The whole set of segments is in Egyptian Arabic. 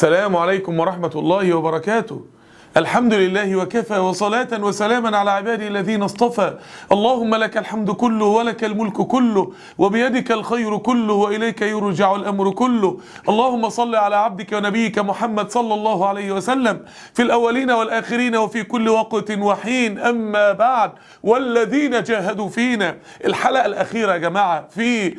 السلام عليكم ورحمة الله وبركاته الحمد لله وكفى وصلاة وسلاما على عباده الذين اصطفى اللهم لك الحمد كله ولك الملك كله وبيدك الخير كله وإليك يرجع الأمر كله اللهم صل على عبدك ونبيك محمد صلى الله عليه وسلم في الأولين والآخرين وفي كل وقت وحين أما بعد والذين جاهدوا فينا الحلقة الأخيرة يا جماعة في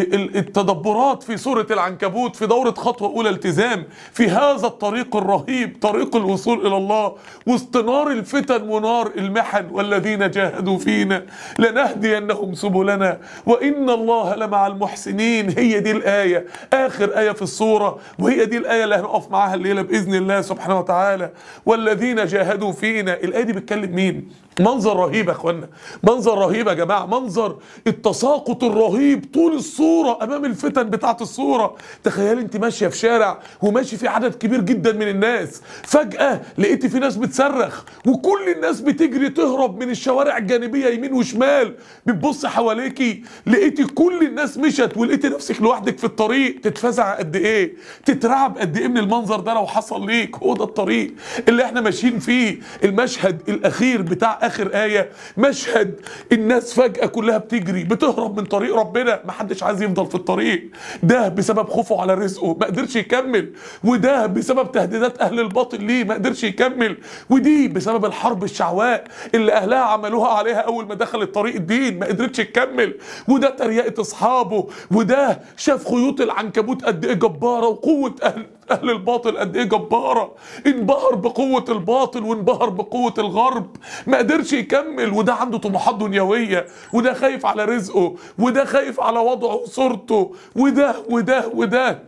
التدبرات في سورة العنكبوت في دورة خطوة أولى التزام في هذا الطريق الرهيب طريق الوصول إلى الله وسط نار الفتن ونار المحن والذين جاهدوا فينا لنهدينهم سبلنا وإن الله لمع المحسنين هي دي الآية آخر آية في السورة وهي دي الآية اللي هنقف معاها الليلة بإذن الله سبحانه وتعالى والذين جاهدوا فينا الآية دي بتكلم مين؟ منظر رهيب يا اخوانا منظر رهيب يا جماعه منظر التساقط الرهيب طول الصوره امام الفتن بتاعه الصوره تخيل انت ماشيه في شارع وماشي في عدد كبير جدا من الناس فجاه لقيت في ناس بتصرخ وكل الناس بتجري تهرب من الشوارع الجانبيه يمين وشمال بتبص حواليكي لقيتي كل الناس مشت ولقيتي نفسك لوحدك في الطريق تتفزع قد ايه تترعب قد ايه من المنظر ده لو حصل ليك هو ده الطريق اللي احنا ماشيين فيه المشهد الاخير بتاع اخر ايه مشهد الناس فجاه كلها بتجري بتهرب من طريق ربنا ما حدش عايز يفضل في الطريق ده بسبب خوفه على رزقه ما قدرش يكمل وده بسبب تهديدات اهل الباطل ليه ما قدرش يكمل ودي بسبب الحرب الشعواء اللي اهلها عملوها عليها اول ما دخلت طريق الدين ما قدرتش تكمل وده تريقه اصحابه وده شاف خيوط العنكبوت قد ايه جباره وقوه اهل اهل الباطل قد ايه جباره انبهر بقوه الباطل وانبهر بقوه الغرب ما قدرش يكمل وده عنده طموحات دنيويه وده خايف على رزقه وده خايف على وضعه وصورته وده وده وده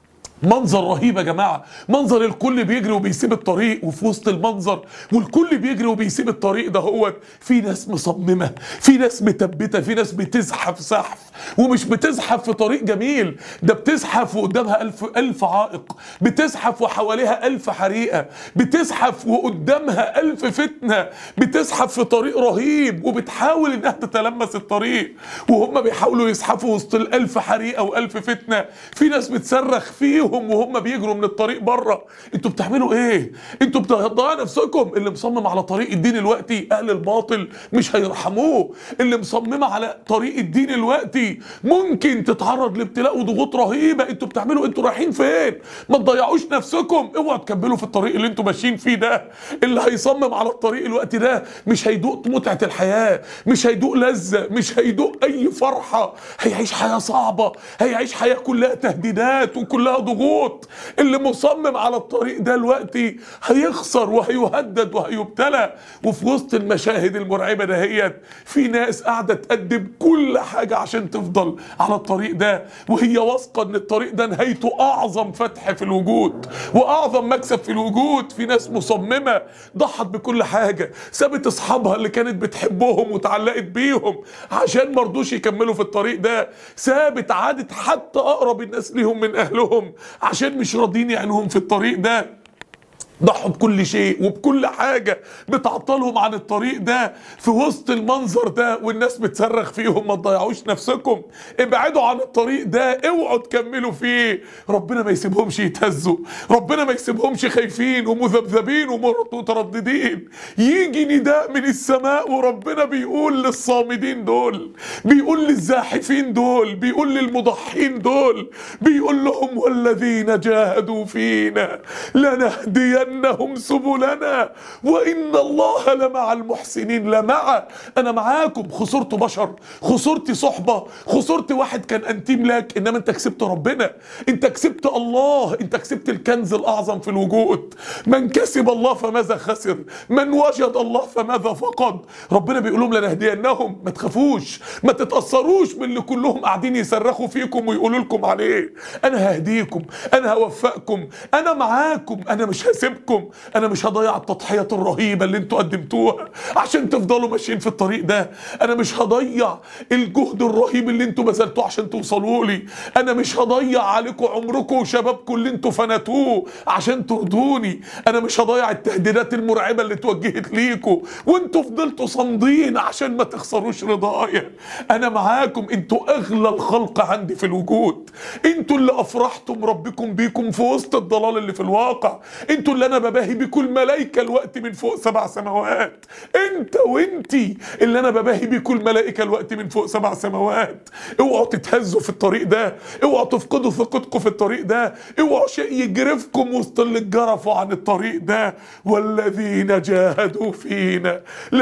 منظر رهيب يا جماعة منظر الكل بيجري وبيسيب الطريق وفي وسط المنظر والكل بيجري وبيسيب الطريق ده هو في ناس مصممة في ناس متبتة في ناس بتزحف زحف ومش بتزحف في طريق جميل ده بتزحف وقدامها ألف, ألف عائق بتزحف وحواليها ألف حريقة بتزحف وقدامها ألف فتنة بتزحف في طريق رهيب وبتحاول إنها تتلمس الطريق وهم بيحاولوا يزحفوا وسط الألف حريقة وألف فتنة في ناس بتصرخ فيهم فيهم وهم بيجروا من الطريق بره انتوا بتعملوا ايه انتوا بتضيعوا نفسكم اللي مصمم على طريق الدين الوقتي اهل الباطل مش هيرحموه اللي مصممه على طريق الدين الوقتي ممكن تتعرض لابتلاء وضغوط رهيبه انتوا بتعملوا انتوا رايحين فين ما تضيعوش نفسكم اوعوا تكملوا في الطريق اللي انتوا ماشيين فيه ده اللي هيصمم على الطريق الوقتي ده مش هيدوق متعه الحياه مش هيدوق لذه مش هيدوق اي فرحه هيعيش حياه صعبه هيعيش حياه كلها تهديدات وكلها ضغوط ضغوط اللي مصمم على الطريق ده دلوقتي هيخسر وهيهدد وهيبتلى وفي وسط المشاهد المرعبه دهيت في ناس قاعده تقدم كل حاجه عشان تفضل على الطريق ده وهي واثقه ان الطريق ده نهايته اعظم فتح في الوجود واعظم مكسب في الوجود في ناس مصممه ضحت بكل حاجه سابت اصحابها اللي كانت بتحبهم وتعلقت بيهم عشان مرضوش يكملوا في الطريق ده سابت عادت حتى اقرب الناس ليهم من اهلهم عشان مش راضيين يعينهم في الطريق ده ضحوا بكل شيء وبكل حاجة بتعطلهم عن الطريق ده في وسط المنظر ده والناس بتصرخ فيهم ما تضيعوش نفسكم ابعدوا عن الطريق ده اوعوا تكملوا فيه ربنا ما يسيبهمش يتهزوا ربنا ما يسيبهمش خايفين ومذبذبين ومترددين يجي نداء من السماء وربنا بيقول للصامدين دول بيقول للزاحفين دول بيقول للمضحين دول بيقول لهم والذين جاهدوا فينا لنهدين لنهدينهم سبلنا وإن الله لمع المحسنين لمع أنا معاكم خسرت بشر خسرت صحبة خسرت واحد كان أنتيم لك إنما أنت كسبت ربنا أنت كسبت الله أنت كسبت الكنز الأعظم في الوجود من كسب الله فماذا خسر من وجد الله فماذا فقد ربنا بيقول لهم لنهدينهم ما تخافوش ما تتأثروش من اللي كلهم قاعدين يصرخوا فيكم ويقولوا لكم عليه أنا ههديكم أنا هوفقكم أنا معاكم أنا مش هسيبكم هسيبكم انا مش هضيع التضحيات الرهيبه اللي انتوا قدمتوها عشان تفضلوا ماشيين في الطريق ده انا مش هضيع الجهد الرهيب اللي انتوا بذلتوه عشان توصلوا لي انا مش هضيع عليكم عمركم وشبابكم اللي انتوا فنتوه عشان ترضوني انا مش هضيع التهديدات المرعبه اللي اتوجهت ليكم وانتوا فضلتوا صامدين عشان ما تخسروش رضايا انا معاكم انتوا اغلى الخلق عندي في الوجود انتوا اللي افرحتم ربكم بيكم في وسط الضلال اللي في الواقع انتوا اللي انا بباهي بيكم الملائكه الوقت من فوق سبع سماوات انت وانتي اللي انا بباهي بيكم الملائكه الوقت من فوق سبع سماوات اوعوا تتهزوا في الطريق ده اوعوا تفقدوا ثقتكم في الطريق ده اوعوا شيء يجرفكم وسط اللي اتجرفوا عن الطريق ده والذين جاهدوا فينا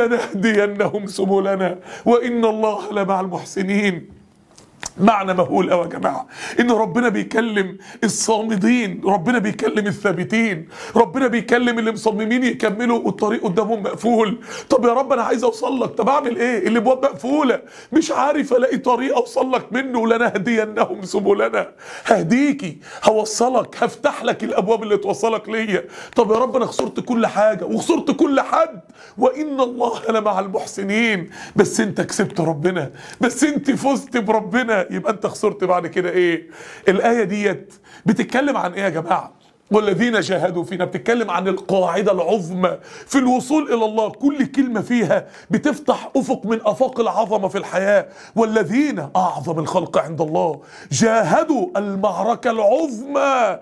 لنهدينهم سبلنا وان الله لمع المحسنين معنى مهول قوي يا جماعه ان ربنا بيكلم الصامدين ربنا بيكلم الثابتين ربنا بيكلم اللي مصممين يكملوا والطريق قدامهم مقفول طب يا رب انا عايز اوصل لك طب اعمل ايه اللي ابواب مقفوله مش عارف الاقي طريق اوصل لك منه لنهدينهم سبلنا ههديكي هوصلك هفتح لك الابواب اللي توصلك ليا طب يا رب انا خسرت كل حاجه وخسرت كل حد وان الله لمع المحسنين بس انت كسبت ربنا بس انت فزت بربنا يبقى انت خسرت بعد كده ايه الايه ديت بتتكلم عن ايه يا جماعه والذين جاهدوا فينا بتتكلم عن القاعدة العظمى في الوصول إلى الله كل كلمة فيها بتفتح أفق من أفاق العظمة في الحياة والذين أعظم الخلق عند الله جاهدوا المعركة العظمى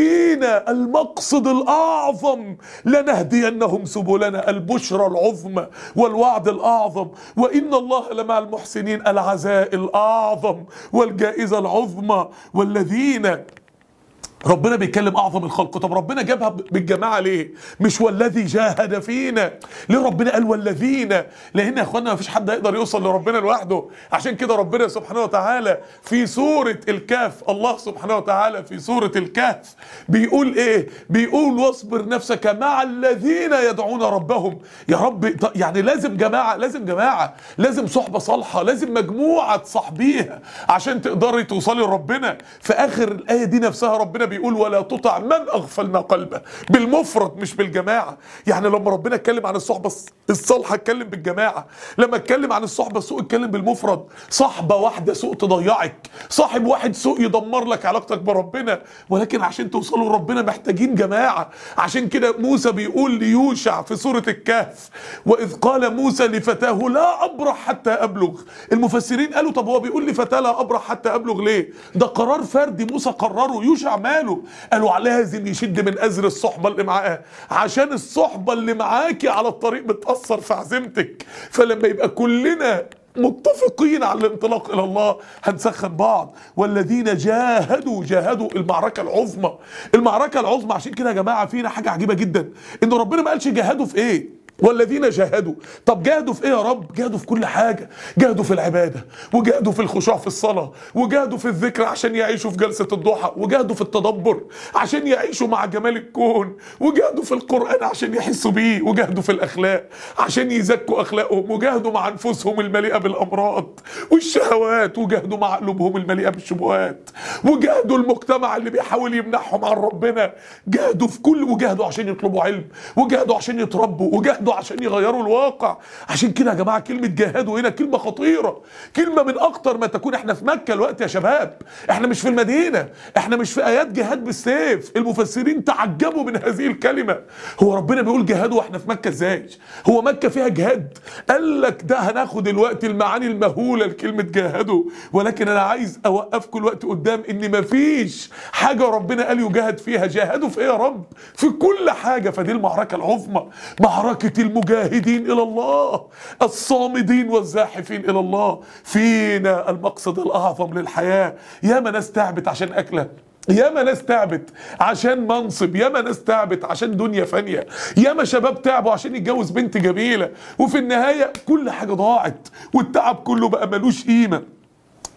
فينا المقصد الأعظم لنهدينهم سبلنا البشرى العظمى والوعد الأعظم وإن الله لمع المحسنين العزاء الأعظم والجائزة العظمى والذين ربنا بيتكلم اعظم الخلق طب ربنا جابها بالجماعه ليه مش والذي جاهد فينا ليه ربنا قال والذين لان يا اخوانا ما فيش حد هيقدر يوصل لربنا لوحده عشان كده ربنا سبحانه وتعالى في سوره الكهف الله سبحانه وتعالى في سوره الكهف بيقول ايه بيقول واصبر نفسك مع الذين يدعون ربهم يا رب يعني لازم جماعه لازم جماعه لازم صحبه صالحه لازم مجموعه تصاحبيها عشان تقدري توصلي لربنا في اخر الايه دي نفسها ربنا بيقول ولا تطع من اغفلنا قلبه بالمفرد مش بالجماعه يعني لما ربنا اتكلم عن الصحبه الصالحه اتكلم بالجماعه لما اتكلم عن الصحبه السوء اتكلم بالمفرد صحبه واحده سوء تضيعك صاحب واحد سوء يدمر لك علاقتك بربنا ولكن عشان توصلوا لربنا محتاجين جماعه عشان كده موسى بيقول ليوشع في سوره الكهف واذ قال موسى لفتاه لا ابرح حتى ابلغ المفسرين قالوا طب هو بيقول لفتاه لا ابرح حتى ابلغ ليه ده قرار فردي موسى قرره يوشع ماله قالوا لازم يشد من ازر الصحبه اللي معاه عشان الصحبه اللي معاكي على الطريق بتاثر في عزيمتك فلما يبقى كلنا متفقين على الانطلاق الى الله هنسخن بعض والذين جاهدوا جاهدوا المعركه العظمى المعركه العظمى عشان كده يا جماعه فينا حاجه عجيبه جدا ان ربنا ما قالش جاهدوا في ايه والذين جاهدوا طب جاهدوا في ايه يا رب جاهدوا في كل حاجة جاهدوا في العبادة وجاهدوا في الخشوع في الصلاة وجاهدوا في الذكر عشان يعيشوا في جلسة الضحى وجاهدوا في التدبر عشان يعيشوا مع جمال الكون وجاهدوا في القرآن عشان يحسوا بيه وجاهدوا في الأخلاق عشان يزكوا أخلاقهم وجاهدوا مع أنفسهم المليئة بالأمراض والشهوات وجاهدوا مع قلوبهم المليئة بالشبهات وجاهدوا المجتمع اللي بيحاول يمنعهم عن ربنا جاهدوا في كل وجاهدوا عشان يطلبوا علم وجاهدوا عشان يتربوا وجاهدوا جاهدوا عشان يغيروا الواقع عشان كده يا جماعه كلمه جاهدوا هنا كلمه خطيره كلمه من اكتر ما تكون احنا في مكه الوقت يا شباب احنا مش في المدينه احنا مش في ايات جهاد بالسيف المفسرين تعجبوا من هذه الكلمه هو ربنا بيقول جهادوا واحنا في مكه ازاي هو مكه فيها جهاد قال لك ده هناخد دلوقتي المعاني المهوله لكلمه جاهدوا ولكن انا عايز اوقفكم الوقت قدام ان مفيش حاجه ربنا قال يجاهد فيها جاهدوا في ايه يا رب في كل حاجه فدي المعركه العظمى معركه المجاهدين الى الله الصامدين والزاحفين الى الله فينا المقصد الاعظم للحياه ياما ناس تعبت عشان اكله ياما ناس تعبت عشان منصب ياما ناس تعبت عشان دنيا فانية ياما شباب تعبوا عشان يتجوز بنت جميلة وفي النهاية كل حاجة ضاعت والتعب كله بقى ملوش قيمة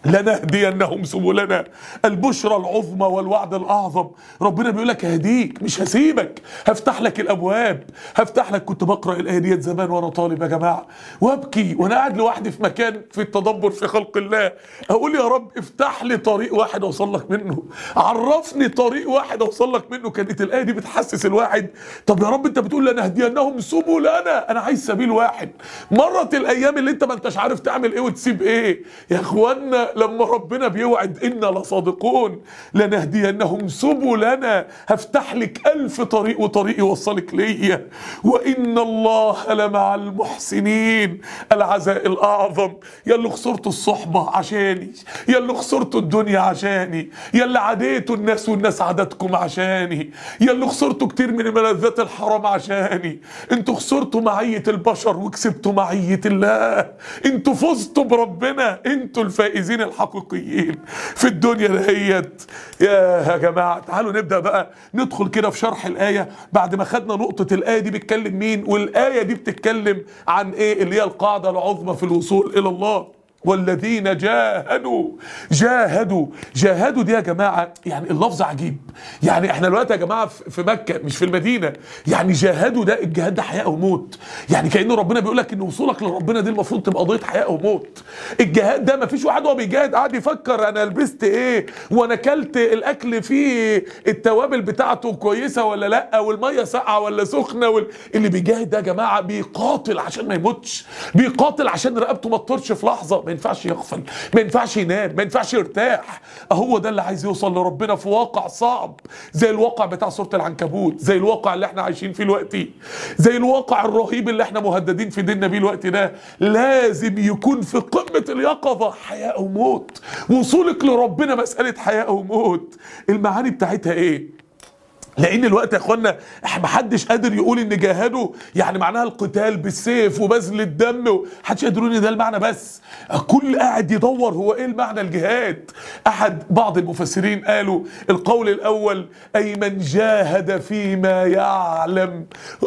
لنهدينهم سبلنا البشرى العظمى والوعد الاعظم ربنا بيقول لك هديك مش هسيبك هفتح لك الابواب هفتح لك كنت بقرا الايه ديت زمان وانا طالب يا جماعه وابكي وانا قاعد لوحدي في مكان في التدبر في خلق الله اقول يا رب افتح لي طريق واحد اوصل لك منه عرفني طريق واحد اوصل لك منه كانت الايه دي بتحسس الواحد طب يا رب انت بتقول لنهدينهم سبلنا انا عايز سبيل واحد مرت الايام اللي انت ما انتش عارف تعمل ايه وتسيب ايه يا اخوانا لما ربنا بيوعد انا لصادقون لنهدينهم سبلنا هفتح لك الف طريق وطريق يوصلك ليا وان الله لمع المحسنين العزاء الاعظم يا اللي خسرتوا الصحبه عشاني يا اللي خسرتوا الدنيا عشاني يا اللي عاديتوا الناس والناس عادتكم عشاني يا اللي خسرتوا كتير من ملذات الحرام عشاني انتوا خسرتوا معيه البشر وكسبتوا معيه الله انتوا فزتوا بربنا انتوا الفائزين الحقيقيين في الدنيا دهيت يا جماعه تعالوا نبدا بقى ندخل كده في شرح الايه بعد ما خدنا نقطه الايه دي بتكلم مين والايه دي بتتكلم عن ايه اللي هي القاعده العظمى في الوصول الى الله والذين جاهدوا جاهدوا جاهدوا دي يا جماعه يعني اللفظ عجيب يعني احنا دلوقتي يا جماعه في مكه مش في المدينه يعني جاهدوا ده الجهاد ده حياه او موت يعني كانه ربنا بيقول لك ان وصولك لربنا دي المفروض تبقى قضيه حياه او موت الجهاد ده ما فيش واحد وهو بيجاهد قاعد يفكر انا لبست ايه وانا اكلت الاكل فيه التوابل بتاعته كويسه ولا لا والميه ساقعه ولا سخنه وال... اللي بيجاهد ده يا جماعه بيقاتل عشان ما يموتش بيقاتل عشان رقبته ما تطرش في لحظه ما ينفعش يغفل ما ينفعش ينام ما ينفعش يرتاح هو ده اللي عايز يوصل لربنا في واقع صعب زي الواقع بتاع سوره العنكبوت زي الواقع اللي احنا عايشين فيه دلوقتي زي الواقع الرهيب اللي احنا مهددين في ديننا بيه الوقت ده لازم يكون في قمه اليقظه حياه او موت وصولك لربنا مساله حياه او موت المعاني بتاعتها ايه لان الوقت يا اخوانا محدش قادر يقول ان جاهدوا يعني معناها القتال بالسيف وبذل الدم محدش قادر يقول ان ده المعنى بس كل قاعد يدور هو ايه المعنى الجهاد احد بعض المفسرين قالوا القول الاول اي من جاهد فيما يعلم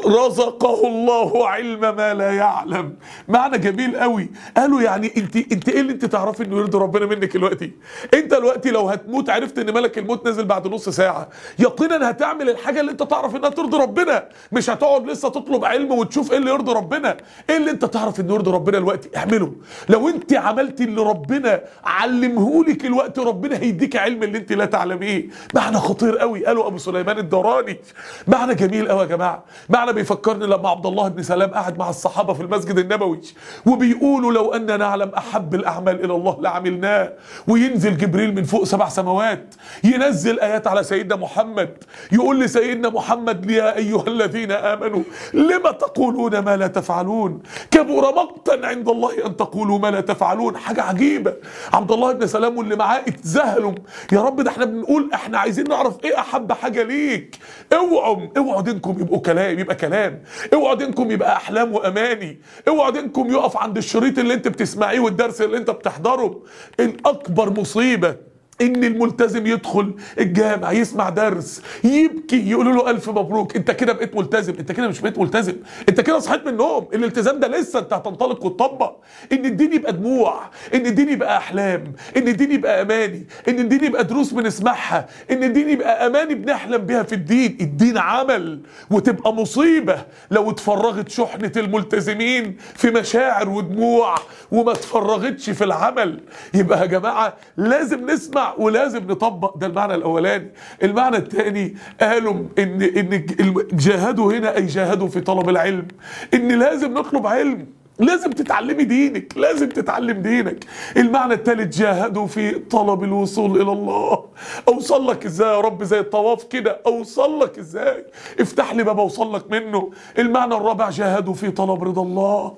رزقه الله علم ما لا يعلم معنى جميل قوي قالوا يعني انت انت ايه اللي انت تعرفي انه يرضي ربنا منك دلوقتي انت دلوقتي لو هتموت عرفت ان ملك الموت نزل بعد نص ساعه يقينا هتعمل تعمل الحاجه اللي انت تعرف انها ترضي ربنا مش هتقعد لسه تطلب علم وتشوف ايه اللي يرضي ربنا ايه اللي انت تعرف انه يرضي ربنا دلوقتي اعمله لو انت عملتي اللي ربنا علمهولك الوقت ربنا هيديك علم اللي انت لا تعلميه معنى خطير قوي قالوا ابو سليمان الدراني معنى جميل قوي يا جماعه معنى بيفكرني لما عبد الله بن سلام قاعد مع الصحابه في المسجد النبوي وبيقولوا لو اننا نعلم احب الاعمال الى الله لعملناه وينزل جبريل من فوق سبع سماوات ينزل ايات على سيدنا محمد يقول لسيدنا محمد يا ايها الذين امنوا لما تقولون ما لا تفعلون كبر مقتا عند الله ان تقولوا ما لا تفعلون حاجه عجيبه عبد الله بن سلام واللي معاه اتذهلوا يا رب ده احنا بنقول احنا عايزين نعرف ايه احب حاجه ليك اوعوا اوعوا دينكم يبقوا كلام يبقى كلام اوعوا دينكم يبقى احلام واماني اوعوا دينكم يقف عند الشريط اللي انت بتسمعيه والدرس اللي انت بتحضره الاكبر مصيبه ان الملتزم يدخل الجامع يسمع درس يبكي يقولوا له الف مبروك انت كده بقيت ملتزم انت كده مش بقيت ملتزم انت كده صحيت من النوم الالتزام ده لسه انت هتنطلق وتطبق ان الدين يبقى دموع ان الدين يبقى احلام ان الدين يبقى اماني ان الدين يبقى دروس بنسمعها ان الدين يبقى اماني بنحلم بيها في الدين الدين عمل وتبقى مصيبه لو اتفرغت شحنه الملتزمين في مشاعر ودموع وما اتفرغتش في العمل يبقى يا جماعه لازم نسمع ولازم نطبق ده المعنى الاولاني المعنى الثاني قالوا ان ان جاهدوا هنا اي جاهدوا في طلب العلم ان لازم نطلب علم لازم تتعلمي دينك لازم تتعلم دينك المعنى الثالث جاهدوا في طلب الوصول الى الله اوصل لك ازاي يا رب زي الطواف كده اوصل لك ازاي افتح لي باب اوصل لك منه المعنى الرابع جاهدوا في طلب رضا الله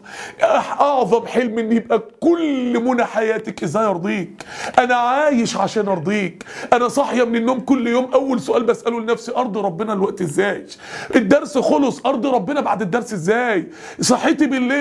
اعظم حلم ان يبقى كل منى حياتك ازاي ارضيك انا عايش عشان ارضيك انا صاحيه من النوم كل يوم اول سؤال بساله لنفسي ارضي ربنا الوقت ازاي الدرس خلص ارضي ربنا بعد الدرس ازاي صحيتي بالليل ارضي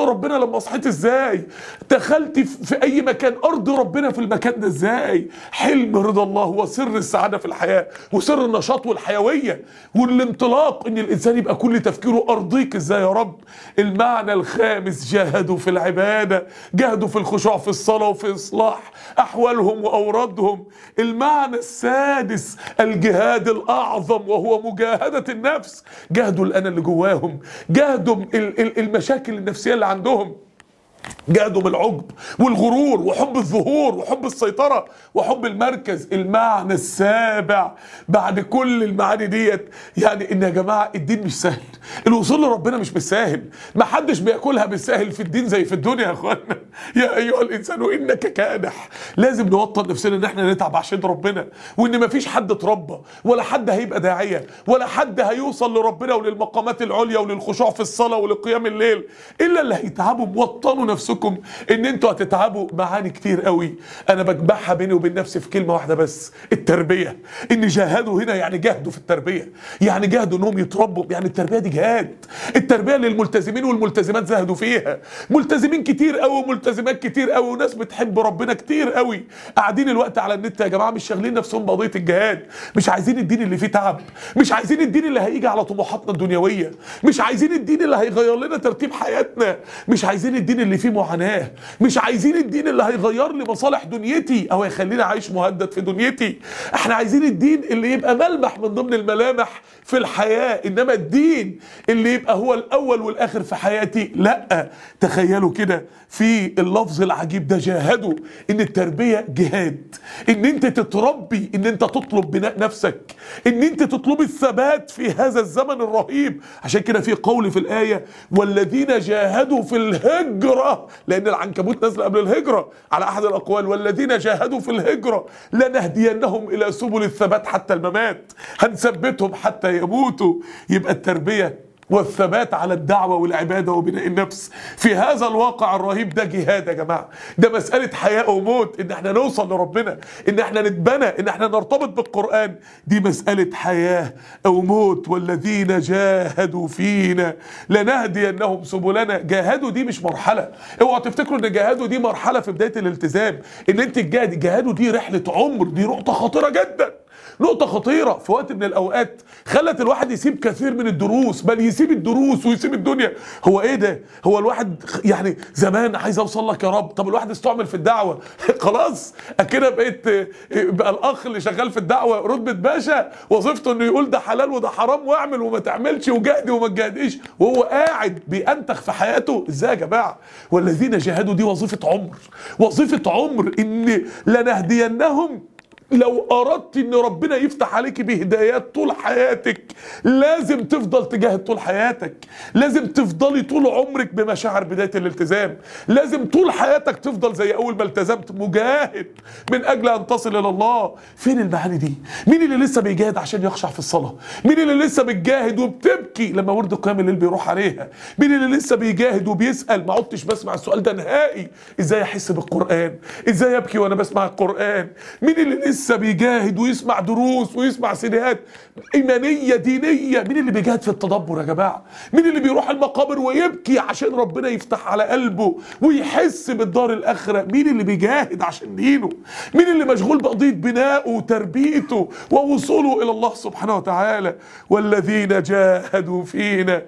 ربنا لما صحيت ازاي دخلت في في اي مكان ارض ربنا في المكان ده ازاي حلم رضا الله هو سر السعاده في الحياه وسر النشاط والحيويه والانطلاق ان الانسان يبقى كل تفكيره ارضيك ازاي يا رب المعنى الخامس جاهدوا في العباده جاهدوا في الخشوع في الصلاه وفي اصلاح احوالهم واورادهم المعنى السادس الجهاد الاعظم وهو مجاهده النفس جاهدوا الانا اللي جواهم جاهدوا ال- ال- المشاكل النفسيه اللي عندهم جاهدوا بالعجب والغرور وحب الظهور وحب السيطرة وحب المركز المعنى السابع بعد كل المعاني ديت يعني ان يا جماعة الدين مش سهل الوصول لربنا مش بالساهل ما حدش بياكلها بالساهل في الدين زي في الدنيا يا اخوانا يا ايها الانسان انك كادح لازم نوطن نفسنا ان احنا نتعب عشان ربنا وان ما فيش حد اتربى ولا حد هيبقى داعية ولا حد هيوصل لربنا وللمقامات العليا وللخشوع في الصلاة ولقيام الليل الا اللي هيتعبوا موطنوا نفسكم ان انتوا هتتعبوا معاني كتير قوي انا بجمعها بيني وبين نفسي في كلمه واحده بس التربيه ان جاهدوا هنا يعني جاهدوا في التربيه يعني جاهدوا انهم يتربوا يعني التربيه دي جهاد التربيه للملتزمين والملتزمات زهدوا فيها ملتزمين كتير قوي وملتزمات كتير قوي وناس بتحب ربنا كتير قوي قاعدين الوقت على النت يا جماعه مش شاغلين نفسهم بقضيه الجهاد مش عايزين الدين اللي فيه تعب مش عايزين الدين اللي هيجي على طموحاتنا الدنيويه مش عايزين الدين اللي هيغير لنا ترتيب حياتنا مش عايزين الدين اللي فيه معاناه مش عايزين الدين اللي هيغير لي مصالح دنيتي او هيخليني عايش مهدد في دنيتي احنا عايزين الدين اللي يبقى ملمح من ضمن الملامح في الحياه انما الدين اللي يبقى هو الاول والاخر في حياتي لا تخيلوا كده في اللفظ العجيب ده جاهدوا ان التربيه جهاد ان انت تتربي ان انت تطلب بناء نفسك ان انت تطلب الثبات في هذا الزمن الرهيب عشان كده في قول في الايه والذين جاهدوا في الهجره لان العنكبوت نزل قبل الهجره على احد الاقوال والذين جاهدوا في الهجره لنهدينهم الى سبل الثبات حتى الممات هنثبتهم حتى يموتوا يبقى التربيه والثبات على الدعوة والعبادة وبناء النفس في هذا الواقع الرهيب ده جهاد يا جماعة ده مسألة حياة وموت ان احنا نوصل لربنا ان احنا نتبنى ان احنا نرتبط بالقرآن دي مسألة حياة او موت والذين جاهدوا فينا لنهدينهم سبلنا جاهدوا دي مش مرحلة اوعوا تفتكروا ان جاهدوا دي مرحلة في بداية الالتزام ان انت تجاهدي جاهدوا دي رحلة عمر دي نقطة خطيرة جدا نقطة خطيرة في وقت من الأوقات خلت الواحد يسيب كثير من الدروس بل يسيب الدروس ويسيب الدنيا هو إيه ده؟ هو الواحد يعني زمان عايز أوصل لك يا رب طب الواحد استعمل في الدعوة خلاص كده بقيت بقى الأخ اللي شغال في الدعوة رتبة باشا وظيفته إنه يقول ده حلال وده حرام واعمل وما تعملش وجاهدي وما تجاهديش وهو قاعد بينتخ في حياته إزاي يا جماعة؟ والذين جاهدوا دي وظيفة عمر وظيفة عمر إن لنهدينهم لو اردت ان ربنا يفتح عليك بهدايات طول حياتك لازم تفضل تجاهد طول حياتك لازم تفضلي طول عمرك بمشاعر بدايه الالتزام لازم طول حياتك تفضل زي اول ما التزمت مجاهد من اجل ان تصل الى الله فين المعاني دي مين اللي لسه بيجاهد عشان يخشع في الصلاه مين اللي لسه بتجاهد وبتبكي لما ورد قيام الليل بيروح عليها مين اللي لسه بيجاهد وبيسال ما عدتش بسمع السؤال ده نهائي ازاي احس بالقران ازاي ابكي وانا بسمع القران مين اللي لسه بيجاهد ويسمع دروس ويسمع سيديهات ايمانيه دينيه مين اللي بيجاهد في التدبر يا جماعه مين اللي بيروح المقابر ويبكي عشان ربنا يفتح على قلبه ويحس بالدار الاخره مين اللي بيجاهد عشان دينه مين اللي مشغول بقضيه بنائه وتربيته ووصوله الى الله سبحانه وتعالى والذين جاهدوا فينا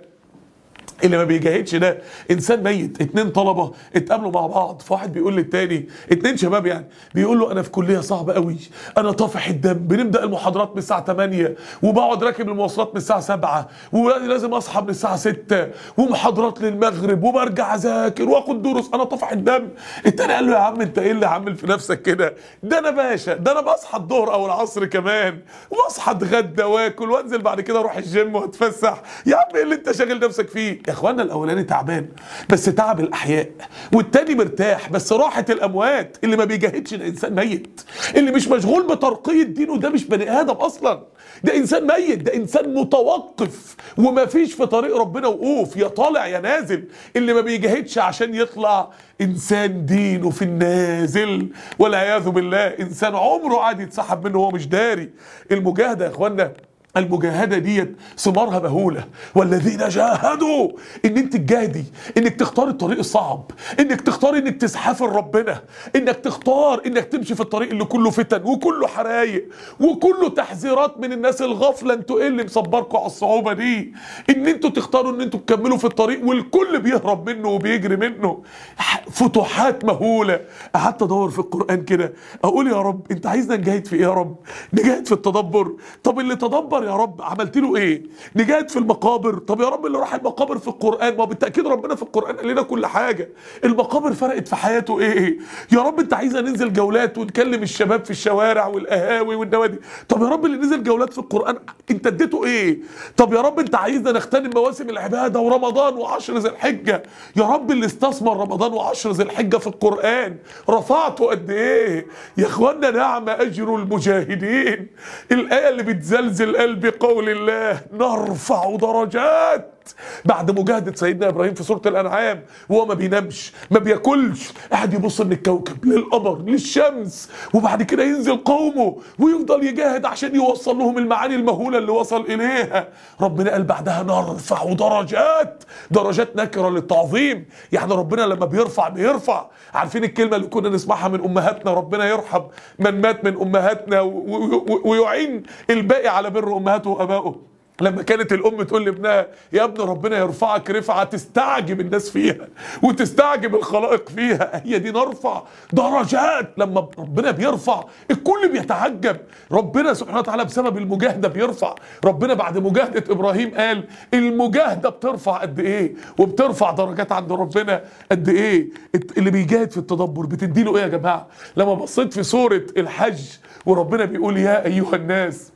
اللي ما بيجاهدش ده انسان ميت اتنين طلبه اتقابلوا مع بعض فواحد بيقول للتاني اتنين شباب يعني بيقول له انا في كليه صعبه قوي انا طافح الدم بنبدا المحاضرات من الساعه 8 وبقعد راكب المواصلات من الساعه 7 ولازم اصحى من الساعه 6 ومحاضرات للمغرب وبرجع اذاكر واخد دروس انا طافح الدم التاني قال له يا عم انت ايه اللي عامل في نفسك كده ده انا باشا ده انا بصحى الظهر او العصر كمان واصحى اتغدى واكل وانزل بعد كده اروح الجيم واتفسح يا عم ايه اللي انت شاغل نفسك فيه يا اخوانا الاولاني تعبان بس تعب الاحياء والتاني مرتاح بس راحه الاموات اللي ما بيجاهدش ده انسان ميت اللي مش مشغول بترقيه دينه ده مش بني ادم اصلا ده انسان ميت ده انسان متوقف وما فيش في طريق ربنا وقوف يا طالع يا نازل اللي ما بيجاهدش عشان يطلع انسان دينه في النازل والعياذ بالله انسان عمره قاعد يتسحب منه وهو مش داري المجاهده يا اخوانا المجاهدة ديت ثمارها مهولة والذين جاهدوا ان انت تجاهدي انك تختار الطريق الصعب انك تختار انك تزحفي ربنا انك تختار انك تمشي في الطريق اللي كله فتن وكله حرايق وكله تحذيرات من الناس الغافلة انتوا ايه اللي مصبركم على الصعوبة دي ان انتوا تختاروا ان انتوا تكملوا في الطريق والكل بيهرب منه وبيجري منه فتوحات مهولة قعدت ادور في القرآن كده اقول يا رب انت عايزنا نجاهد في ايه يا رب نجاهد في التدبر طب اللي تدبر يا رب عملت له ايه نجاهد في المقابر طب يا رب اللي راح المقابر في القرآن ما بالتأكيد ربنا في القرآن قال لنا كل حاجة المقابر فرقت في حياته ايه يا رب انت عايزنا ننزل جولات ونكلم الشباب في الشوارع والقهاوي والنوادي طب يا رب اللي نزل جولات في القرآن انت اديته ايه طب يا رب انت عايزنا نغتنم مواسم العبادة ورمضان وعشر ذي الحجة يا رب اللي استثمر رمضان وعشر ذي الحجة في القرآن رفعته قد ايه يا اخوانا نعم اجر المجاهدين الآية اللي بتزلزل قلبي قول الله نرفع درجات بعد مجاهدة سيدنا إبراهيم في سورة الأنعام وهو ما بينامش ما بياكلش قاعد يبص من الكوكب للقمر للشمس وبعد كده ينزل قومه ويفضل يجاهد عشان يوصل لهم المعاني المهولة اللي وصل إليها ربنا قال بعدها نرفع درجات درجات نكرة للتعظيم يعني ربنا لما بيرفع بيرفع عارفين الكلمة اللي كنا نسمعها من أمهاتنا ربنا يرحم من مات من أمهاتنا ويعين الباقي على بر أمهاته وأبائه لما كانت الام تقول لابنها يا ابن ربنا يرفعك رفعه تستعجب الناس فيها وتستعجب الخلائق فيها هي دي نرفع درجات لما ربنا بيرفع الكل بيتعجب ربنا سبحانه وتعالى بسبب المجاهده بيرفع ربنا بعد مجاهده ابراهيم قال المجاهده بترفع قد ايه وبترفع درجات عند ربنا قد ايه اللي بيجاهد في التدبر بتديله ايه يا جماعه لما بصيت في سوره الحج وربنا بيقول يا ايها الناس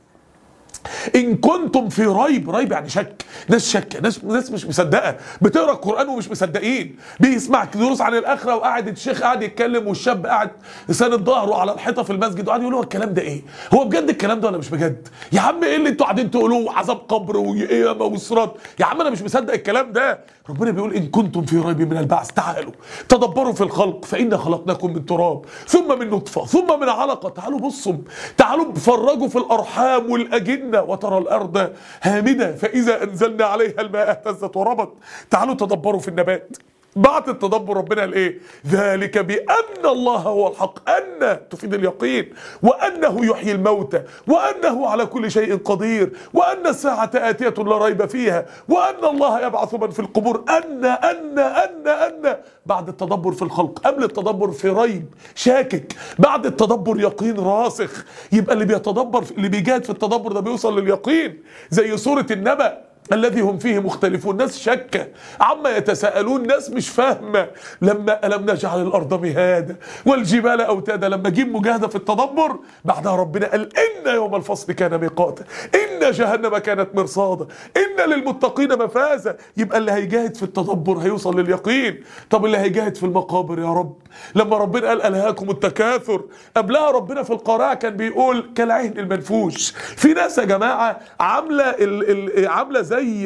ان كنتم في ريب ريب يعني شك ناس شك ناس ناس مش مصدقه بتقرا القران ومش مصدقين بيسمع دروس عن الاخره وقاعد الشيخ قاعد يتكلم والشاب قاعد ساند ظهره على الحيطه في المسجد وقاعد يقول هو الكلام ده ايه هو بجد الكلام ده ولا مش بجد يا عم ايه اللي انتوا قاعدين تقولوه عذاب قبر وقيامه وصراط يا عم انا مش مصدق الكلام ده ربنا بيقول ان كنتم في ريب من البعث تعالوا تدبروا في الخلق فانا خلقناكم من تراب ثم من نطفه ثم من علقه تعالوا بصوا تعالوا فرجوا في الارحام والاجنه وترى الارض هامده فاذا انزلنا عليها الماء اهتزت وربت تعالوا تدبروا في النبات بعد التدبر ربنا قال ايه ذلك بان الله هو الحق ان تفيد اليقين وانه يحيي الموتى وانه على كل شيء قدير وان الساعه اتيه لا ريب فيها وان الله يبعث من في القبور ان ان ان ان بعد التدبر في الخلق قبل التدبر في ريب شاكك بعد التدبر يقين راسخ يبقى اللي بيتدبر اللي بيجاهد في التدبر ده بيوصل لليقين زي سوره النبأ الذي هم فيه مختلفون ناس شكة عما يتساءلون ناس مش فاهمة لما ألم نجعل الأرض مهادا والجبال أوتادا لما جيب مجاهدة في التدبر بعدها ربنا قال إن يوم الفصل كان ميقاتا إن جهنم كانت مرصادا إن للمتقين مفازا يبقى اللي هيجاهد في التدبر هيوصل لليقين طب اللي هيجاهد في المقابر يا رب لما ربنا قال ألهاكم التكاثر قبلها ربنا في القراءة كان بيقول كالعهن المنفوش في ناس يا جماعة عاملة ال ال عاملة زي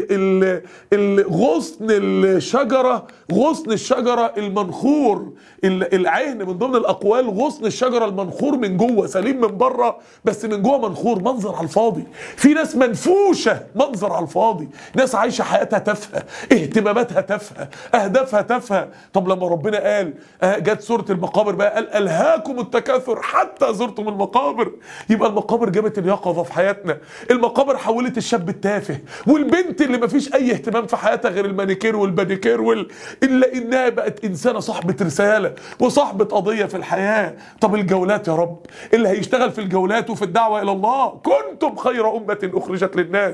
غصن الشجرة غصن الشجرة المنخور العهن من ضمن الأقوال غصن الشجرة المنخور من جوه سليم من بره بس من جوه منخور منظر على الفاضي في ناس منفوشة منظر على الفاضي ناس عايشة حياتها تافهة اهتماماتها تافهة أهدافها تافهة طب لما ربنا قال جت سورة المقابر بقى قال ألهاكم التكاثر حتى زرتم المقابر يبقى المقابر جابت اليقظة في حياتنا المقابر حولت الشاب التافه والبنت اللي مفيش اي اهتمام في حياتها غير المانيكير والباديكير وال... الا انها بقت انسانه صاحبه رساله وصاحبه قضيه في الحياه طب الجولات يا رب اللي هيشتغل في الجولات وفي الدعوه الى الله كنتم خير امه اخرجت للناس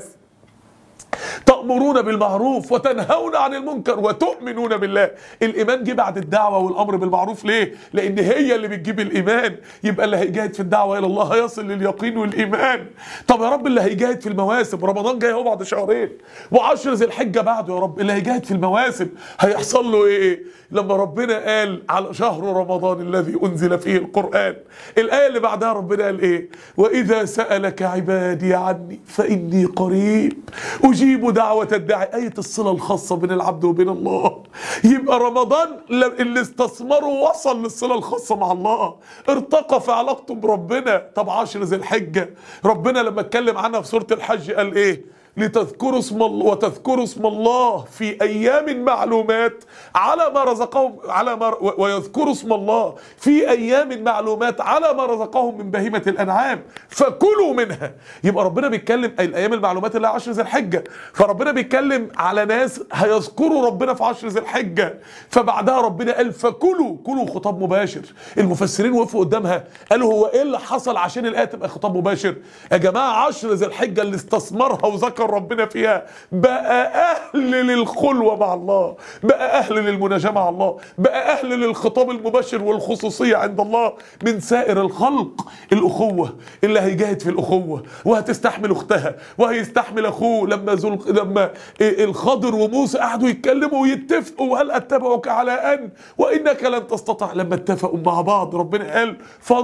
تأمرون بالمعروف وتنهون عن المنكر وتؤمنون بالله الإيمان جه بعد الدعوة والأمر بالمعروف ليه؟ لأن هي اللي بتجيب الإيمان يبقى اللي هيجاهد في الدعوة إلى الله هيصل لليقين والإيمان طب يا رب اللي هيجاهد في المواسم رمضان جاي اهو بعد شهرين وعشر ذي الحجة بعده يا رب اللي هيجاهد في المواسم هيحصل له إيه؟ لما ربنا قال على شهر رمضان الذي أنزل فيه القرآن الآية اللي بعدها ربنا قال إيه؟ وإذا سألك عبادي عني فإني قريب أجيب دعوة الداعي آية الصلة الخاصة بين العبد وبين الله يبقى رمضان ل- اللي استثمره وصل للصلة الخاصة مع الله ارتقى في علاقته بربنا طب عشر ذي الحجة ربنا لما اتكلم عنها في سورة الحج قال ايه لتذكروا اسم الله وتذكروا اسم الله في ايام معلومات على ما رزقهم على ما و- ويذكروا اسم الله في ايام معلومات على ما رزقهم من بهيمه الانعام فكلوا منها يبقى ربنا بيتكلم أي الايام المعلومات اللي هي 10 ذي الحجه فربنا بيتكلم على ناس هيذكروا ربنا في 10 ذي الحجه فبعدها ربنا قال فكلوا كلوا خطاب مباشر المفسرين وقفوا قدامها قالوا هو ايه اللي حصل عشان الايه تبقى خطاب مباشر يا جماعه 10 ذي الحجه اللي استثمرها وذكر ربنا فيها بقى اهل للخلوه مع الله بقى اهل للمناجاه مع الله بقى اهل للخطاب المباشر والخصوصيه عند الله من سائر الخلق الاخوه اللي هيجاهد في الاخوه وهتستحمل اختها وهيستحمل اخوه لما زل... لما الخضر وموسى قعدوا يتكلموا ويتفقوا وهل اتبعك على ان وانك لن تستطيع لما اتفقوا مع بعض ربنا قال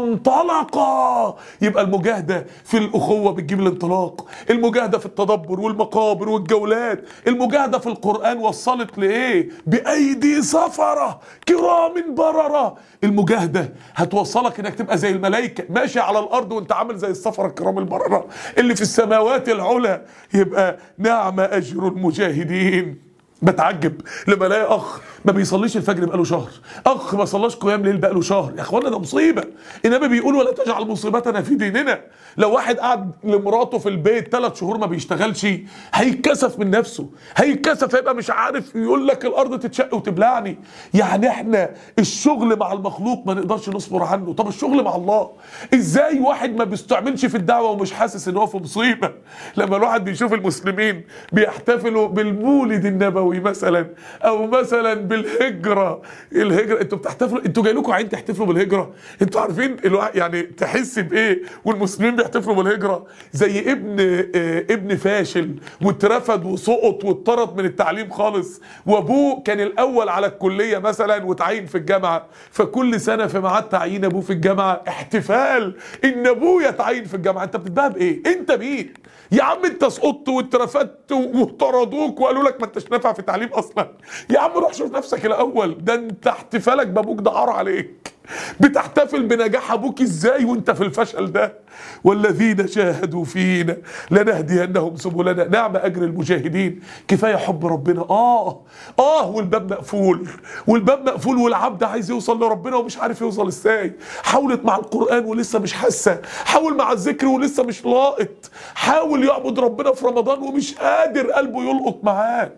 فانطلقا يبقى المجاهده في الاخوه بتجيب الانطلاق المجاهده في التدبر والمقابر والجولات المجاهده في القران وصلت لايه بايدي سفره كرام برره المجاهده هتوصلك انك تبقى زي الملائكه ماشي على الارض وانت عامل زي السفره الكرام البرره اللي في السماوات العلى يبقى نعم اجر المجاهدين بتعجب لما الاقي اخ ما بيصليش الفجر بقاله شهر اخ ما صلاش قيام ليل بقاله شهر يا اخوانا ده مصيبه النبي بيقول ولا تجعل مصيبتنا في ديننا لو واحد قعد لمراته في البيت ثلاث شهور ما بيشتغلش هيتكسف من نفسه هيتكسف هيبقى مش عارف يقول لك الارض تتشق وتبلعني يعني احنا الشغل مع المخلوق ما نقدرش نصبر عنه طب الشغل مع الله ازاي واحد ما بيستعملش في الدعوه ومش حاسس ان هو في مصيبه لما الواحد بيشوف المسلمين بيحتفلوا بالمولد النبوي مثلا او مثلا بالهجره الهجره انتوا بتحتفلوا انتوا جاي لكم عين تحتفلوا بالهجره انتوا عارفين الواحد يعني تحس بايه والمسلمين بيحتفلوا بالهجره زي ابن آه ابن فاشل واترفد وسقط واتطرد من التعليم خالص وابوه كان الاول على الكليه مثلا وتعين في الجامعه فكل سنه في ميعاد تعيين ابوه في الجامعه احتفال ان ابوه يتعين في الجامعه انت بتتباهى بايه انت مين يا عم انت سقطت واترفدت وطردوك وقالوا لك ما انتش نافع في التعليم اصلا يا عم روح شوف نفسك الاول ده انت احتفالك بابوك ده عار عليك بتحتفل بنجاح ابوك ازاي وانت في الفشل ده والذين جاهدوا فينا لنهدينهم سبلنا نعم اجر المجاهدين كفايه حب ربنا اه اه والباب مقفول والباب مقفول والعبد عايز يوصل لربنا ومش عارف يوصل ازاي حاولت مع القران ولسه مش حاسه حاول مع الذكر ولسه مش لاقط حاول يعبد ربنا في رمضان ومش قادر قلبه يلقط معاه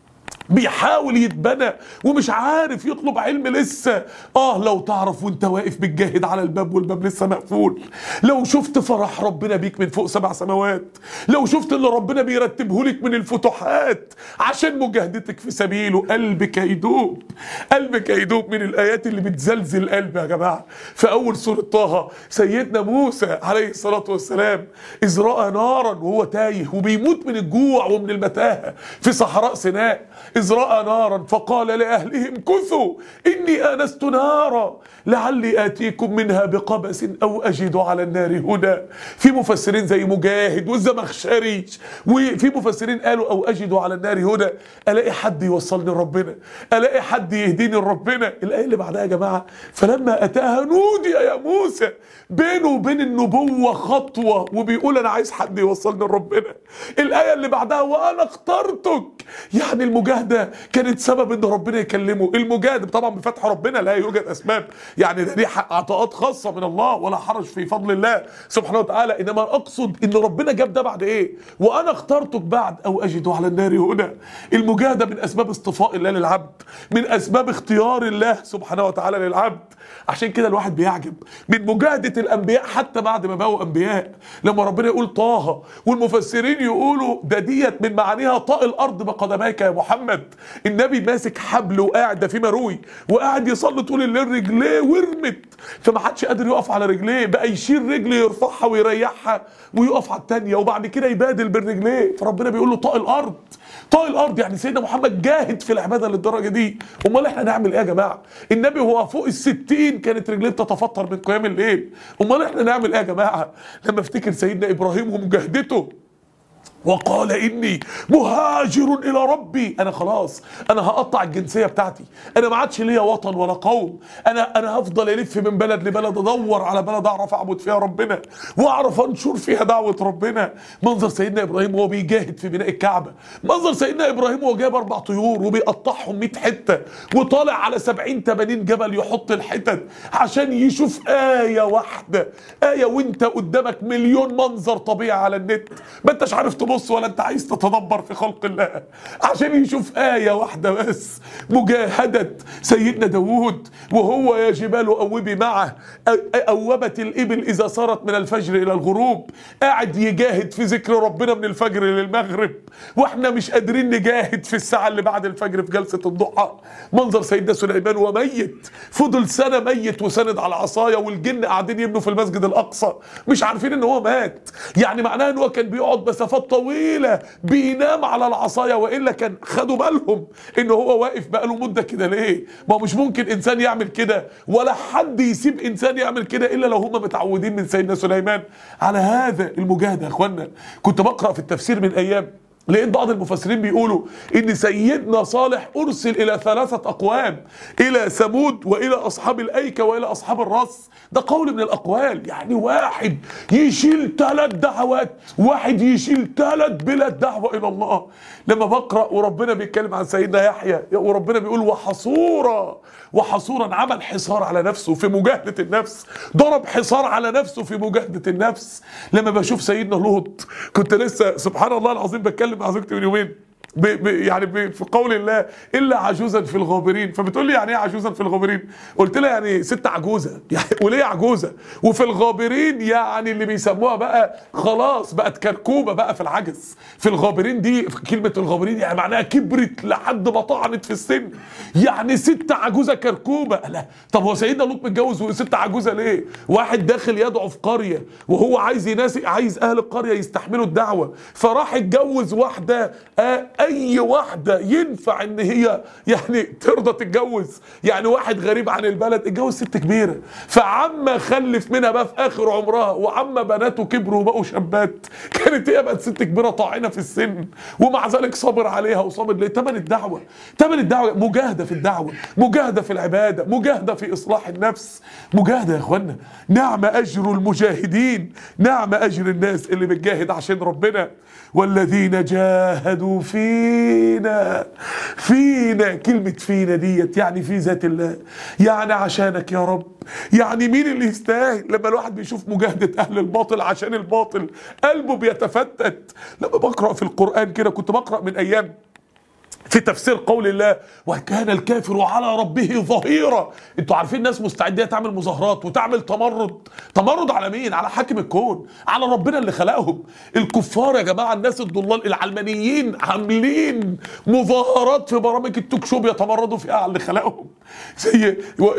بيحاول يتبنى ومش عارف يطلب علم لسه اه لو تعرف وانت واقف بتجاهد على الباب والباب لسه مقفول لو شفت فرح ربنا بيك من فوق سبع سماوات لو شفت اللي ربنا بيرتبه لك من الفتوحات عشان مجاهدتك في سبيله قلبك يدوب قلبك يدوب من الايات اللي بتزلزل القلب يا جماعه في اول سوره طه سيدنا موسى عليه الصلاه والسلام اذ راى نارا وهو تايه وبيموت من الجوع ومن المتاهه في صحراء سيناء إذ رأى نارا فقال لأهلهم كثوا إني آنست نارا لعلي آتيكم منها بقبس أو أجد على النار هدى في مفسرين زي مجاهد والزمخشري وفي مفسرين قالوا أو أجد على النار هدى ألاقي حد يوصلني لربنا ألاقي حد يهديني لربنا الآية اللي بعدها يا جماعة فلما أتاها نودي يا موسى بينه وبين النبوة خطوة وبيقول أنا عايز حد يوصلني لربنا الآية اللي بعدها وأنا اخترتك يعني المجاهدة كانت سبب ان ربنا يكلمه المجاهد طبعا بفتح ربنا لا يوجد اسباب يعني ده دي عطاءات خاصة من الله ولا حرج في فضل الله سبحانه وتعالى انما اقصد ان ربنا جاب ده بعد ايه وانا اخترتك بعد او اجد على النار هدى المجاهدة من اسباب اصطفاء الله للعبد من اسباب اختيار الله سبحانه وتعالى للعبد عشان كده الواحد بيعجب من مجاهدة الانبياء حتى بعد ما بقوا انبياء لما ربنا يقول طه والمفسرين يقولوا ده ديت من معانيها طاء الارض بقدميك يا محمد النبي ماسك حبل وقاعد ده في مروي وقاعد يصلي طول الليل رجليه ورمت فما حدش قادر يقف على رجليه بقى يشيل رجل يرفعها ويريحها ويقف على الثانيه وبعد كده يبادل بالرجليه فربنا بيقول له طاء الارض طاء الارض يعني سيدنا محمد جاهد في العباده للدرجه دي امال احنا نعمل ايه يا جماعه النبي وهو فوق الستين كانت رجليه بتتفطر من قيام الليل امال احنا نعمل ايه يا جماعه لما افتكر سيدنا ابراهيم ومجاهدته وقال اني مهاجر الى ربي انا خلاص انا هقطع الجنسيه بتاعتي انا ما عادش ليا وطن ولا قوم انا انا هفضل الف من بلد لبلد ادور على بلد اعرف اعبد فيها ربنا واعرف انشر فيها دعوه ربنا منظر سيدنا ابراهيم وهو بيجاهد في بناء الكعبه منظر سيدنا ابراهيم وهو جايب اربع طيور وبيقطعهم 100 حته وطالع على 70 80 جبل يحط الحتت عشان يشوف ايه واحده ايه وانت قدامك مليون منظر طبيعي على النت ما انتش عارف تبص ولا انت عايز تتدبر في خلق الله عشان يشوف ايه واحده بس مجاهده سيدنا داوود وهو يا جبال اوبي معه أ- اوبت الابل اذا صارت من الفجر الى الغروب قاعد يجاهد في ذكر ربنا من الفجر للمغرب واحنا مش قادرين نجاهد في الساعه اللي بعد الفجر في جلسه الضحى منظر سيدنا سليمان وميت فضل سنه ميت وسند على عصايه والجن قاعدين يبنوا في المسجد الاقصى مش عارفين ان هو مات يعني معناه ان هو كان بيقعد مسافات طويله بينام على العصايه والا كان خدوا بالهم ان هو واقف بقاله مده كده ليه ما هو مش ممكن انسان يعمل كده ولا حد يسيب انسان يعمل كده الا لو هم متعودين من سيدنا سليمان على هذا المجاهده يا اخوانا كنت بقرا في التفسير من ايام لقيت بعض المفسرين بيقولوا ان سيدنا صالح ارسل الى ثلاثه اقوام الى ثمود والى اصحاب الايكه والى اصحاب الرس ده قول من الاقوال يعني واحد يشيل ثلاث دعوات واحد يشيل ثلاث بلاد دعوه الى الله لما بقرا وربنا بيتكلم عن سيدنا يحيى وربنا بيقول وحصورا وحصورا عمل حصار على نفسه في مجاهده النفس ضرب حصار على نفسه في مجاهده النفس لما بشوف سيدنا لوط كنت لسه سبحان الله العظيم بتكلم مع زوجتي من يومين ب ب يعني ب في قول الله الا عجوزا في الغابرين فبتقول لي يعني ايه عجوزا في الغابرين قلت لها يعني ست عجوزه يعني وليه عجوزه وفي الغابرين يعني اللي بيسموها بقى خلاص بقت كركوبه بقى في العجز في الغابرين دي كلمه الغابرين يعني معناها كبرت لحد ما طعنت في السن يعني ست عجوزه كركوبه لا طب هو سيدنا لوط متجوز وست عجوزه ليه واحد داخل يدعو في قريه وهو عايز يناس عايز اهل القريه يستحملوا الدعوه فراح اتجوز واحده آه اي واحده ينفع ان هي يعني ترضى تتجوز يعني واحد غريب عن البلد اتجوز ست كبيره فعما خلف منها بقى في اخر عمرها وعما بناته كبروا وبقوا شابات كانت هي بقت ست كبيره طاعنه في السن ومع ذلك صابر عليها وصابر ليه تمن الدعوه تمن الدعوه مجاهده في الدعوه مجاهده في العباده مجاهده في اصلاح النفس مجاهده يا اخوانا نعم اجر المجاهدين نعم اجر الناس اللي بتجاهد عشان ربنا والذين جاهدوا فينا فينا كلمة فينا ديت يعني في ذات الله يعني عشانك يا رب يعني مين اللي يستاهل لما الواحد بيشوف مجاهدة أهل الباطل عشان الباطل قلبه بيتفتت لما بقرأ في القرآن كده كنت بقرأ من أيام في تفسير قول الله وكان الكافر على ربه ظهيرا انتوا عارفين ناس مستعده تعمل مظاهرات وتعمل تمرد تمرد على مين على حاكم الكون على ربنا اللي خلقهم الكفار يا جماعه الناس الضلال العلمانيين عاملين مظاهرات في برامج التوك شو بيتمردوا فيها على اللي خلقهم زي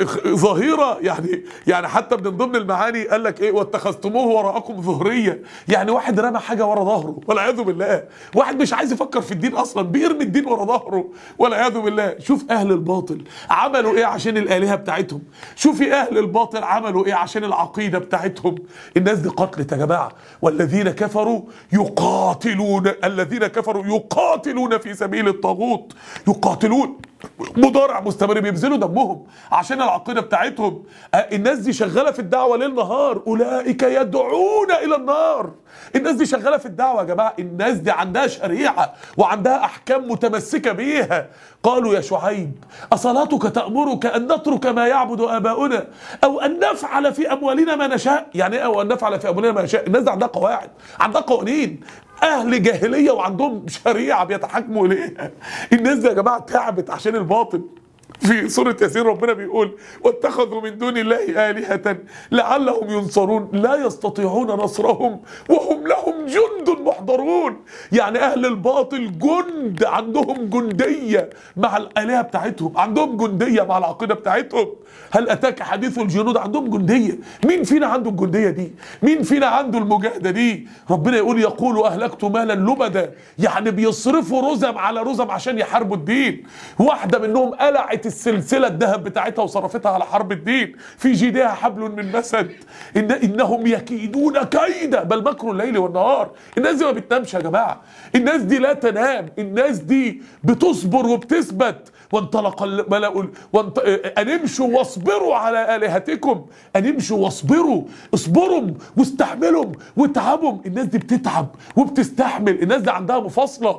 ظهيره يعني يعني حتى من ضمن المعاني قال لك ايه واتخذتموه وراءكم ظهريه يعني واحد رمى حاجه ورا ظهره والعياذ بالله واحد مش عايز يفكر في الدين اصلا بيرمي الدين ورا ظهره والعياذ بالله شوف اهل الباطل عملوا ايه عشان الالهه بتاعتهم شوفي اهل الباطل عملوا ايه عشان العقيده بتاعتهم الناس دي قتلت يا جماعه والذين كفروا يقاتلون الذين كفروا يقاتلون في سبيل الطاغوت يقاتلون مضارع مستمر بيبذلوا دمهم عشان العقيده بتاعتهم آه، الناس دي شغاله في الدعوه ليل نهار اولئك يدعون الى النار الناس دي شغاله في الدعوه يا جماعه الناس دي عندها شريعه وعندها احكام متمسكه بيها قالوا يا شعيب اصلاتك تامرك ان نترك ما يعبد اباؤنا او ان نفعل في اموالنا ما نشاء يعني ايه او ان نفعل في اموالنا ما نشاء الناس دي عندها قواعد عندها قوانين اهل جاهليه وعندهم شريعه بيتحاكموا اليها الناس دي يا جماعه تعبت عشان الباطل في سورة ياسين ربنا بيقول واتخذوا من دون الله آلهة لعلهم ينصرون لا يستطيعون نصرهم وهم لهم جند محضرون يعني أهل الباطل جند عندهم جندية مع الآلهة بتاعتهم عندهم جندية مع العقيدة بتاعتهم هل أتاك حديث الجنود عندهم جندية مين فينا عنده الجندية دي مين فينا عنده المجاهدة دي ربنا يقول يقول أهلكت مالا لبدا يعني بيصرفوا رزم على رزم عشان يحاربوا الدين واحدة منهم قلعت باعت السلسله الذهب بتاعتها وصرفتها على حرب الدين في جيدها حبل من مسد إن انهم يكيدون كيدا بل مكر الليل والنهار الناس دي ما بتنامش يا جماعه الناس دي لا تنام الناس دي بتصبر وبتثبت وانطلق الملأ وانط... أن امشوا واصبروا على آلهتكم أن امشوا واصبروا اصبروا واستحملوا واتعبوا الناس دي بتتعب وبتستحمل الناس دي عندها مفاصلة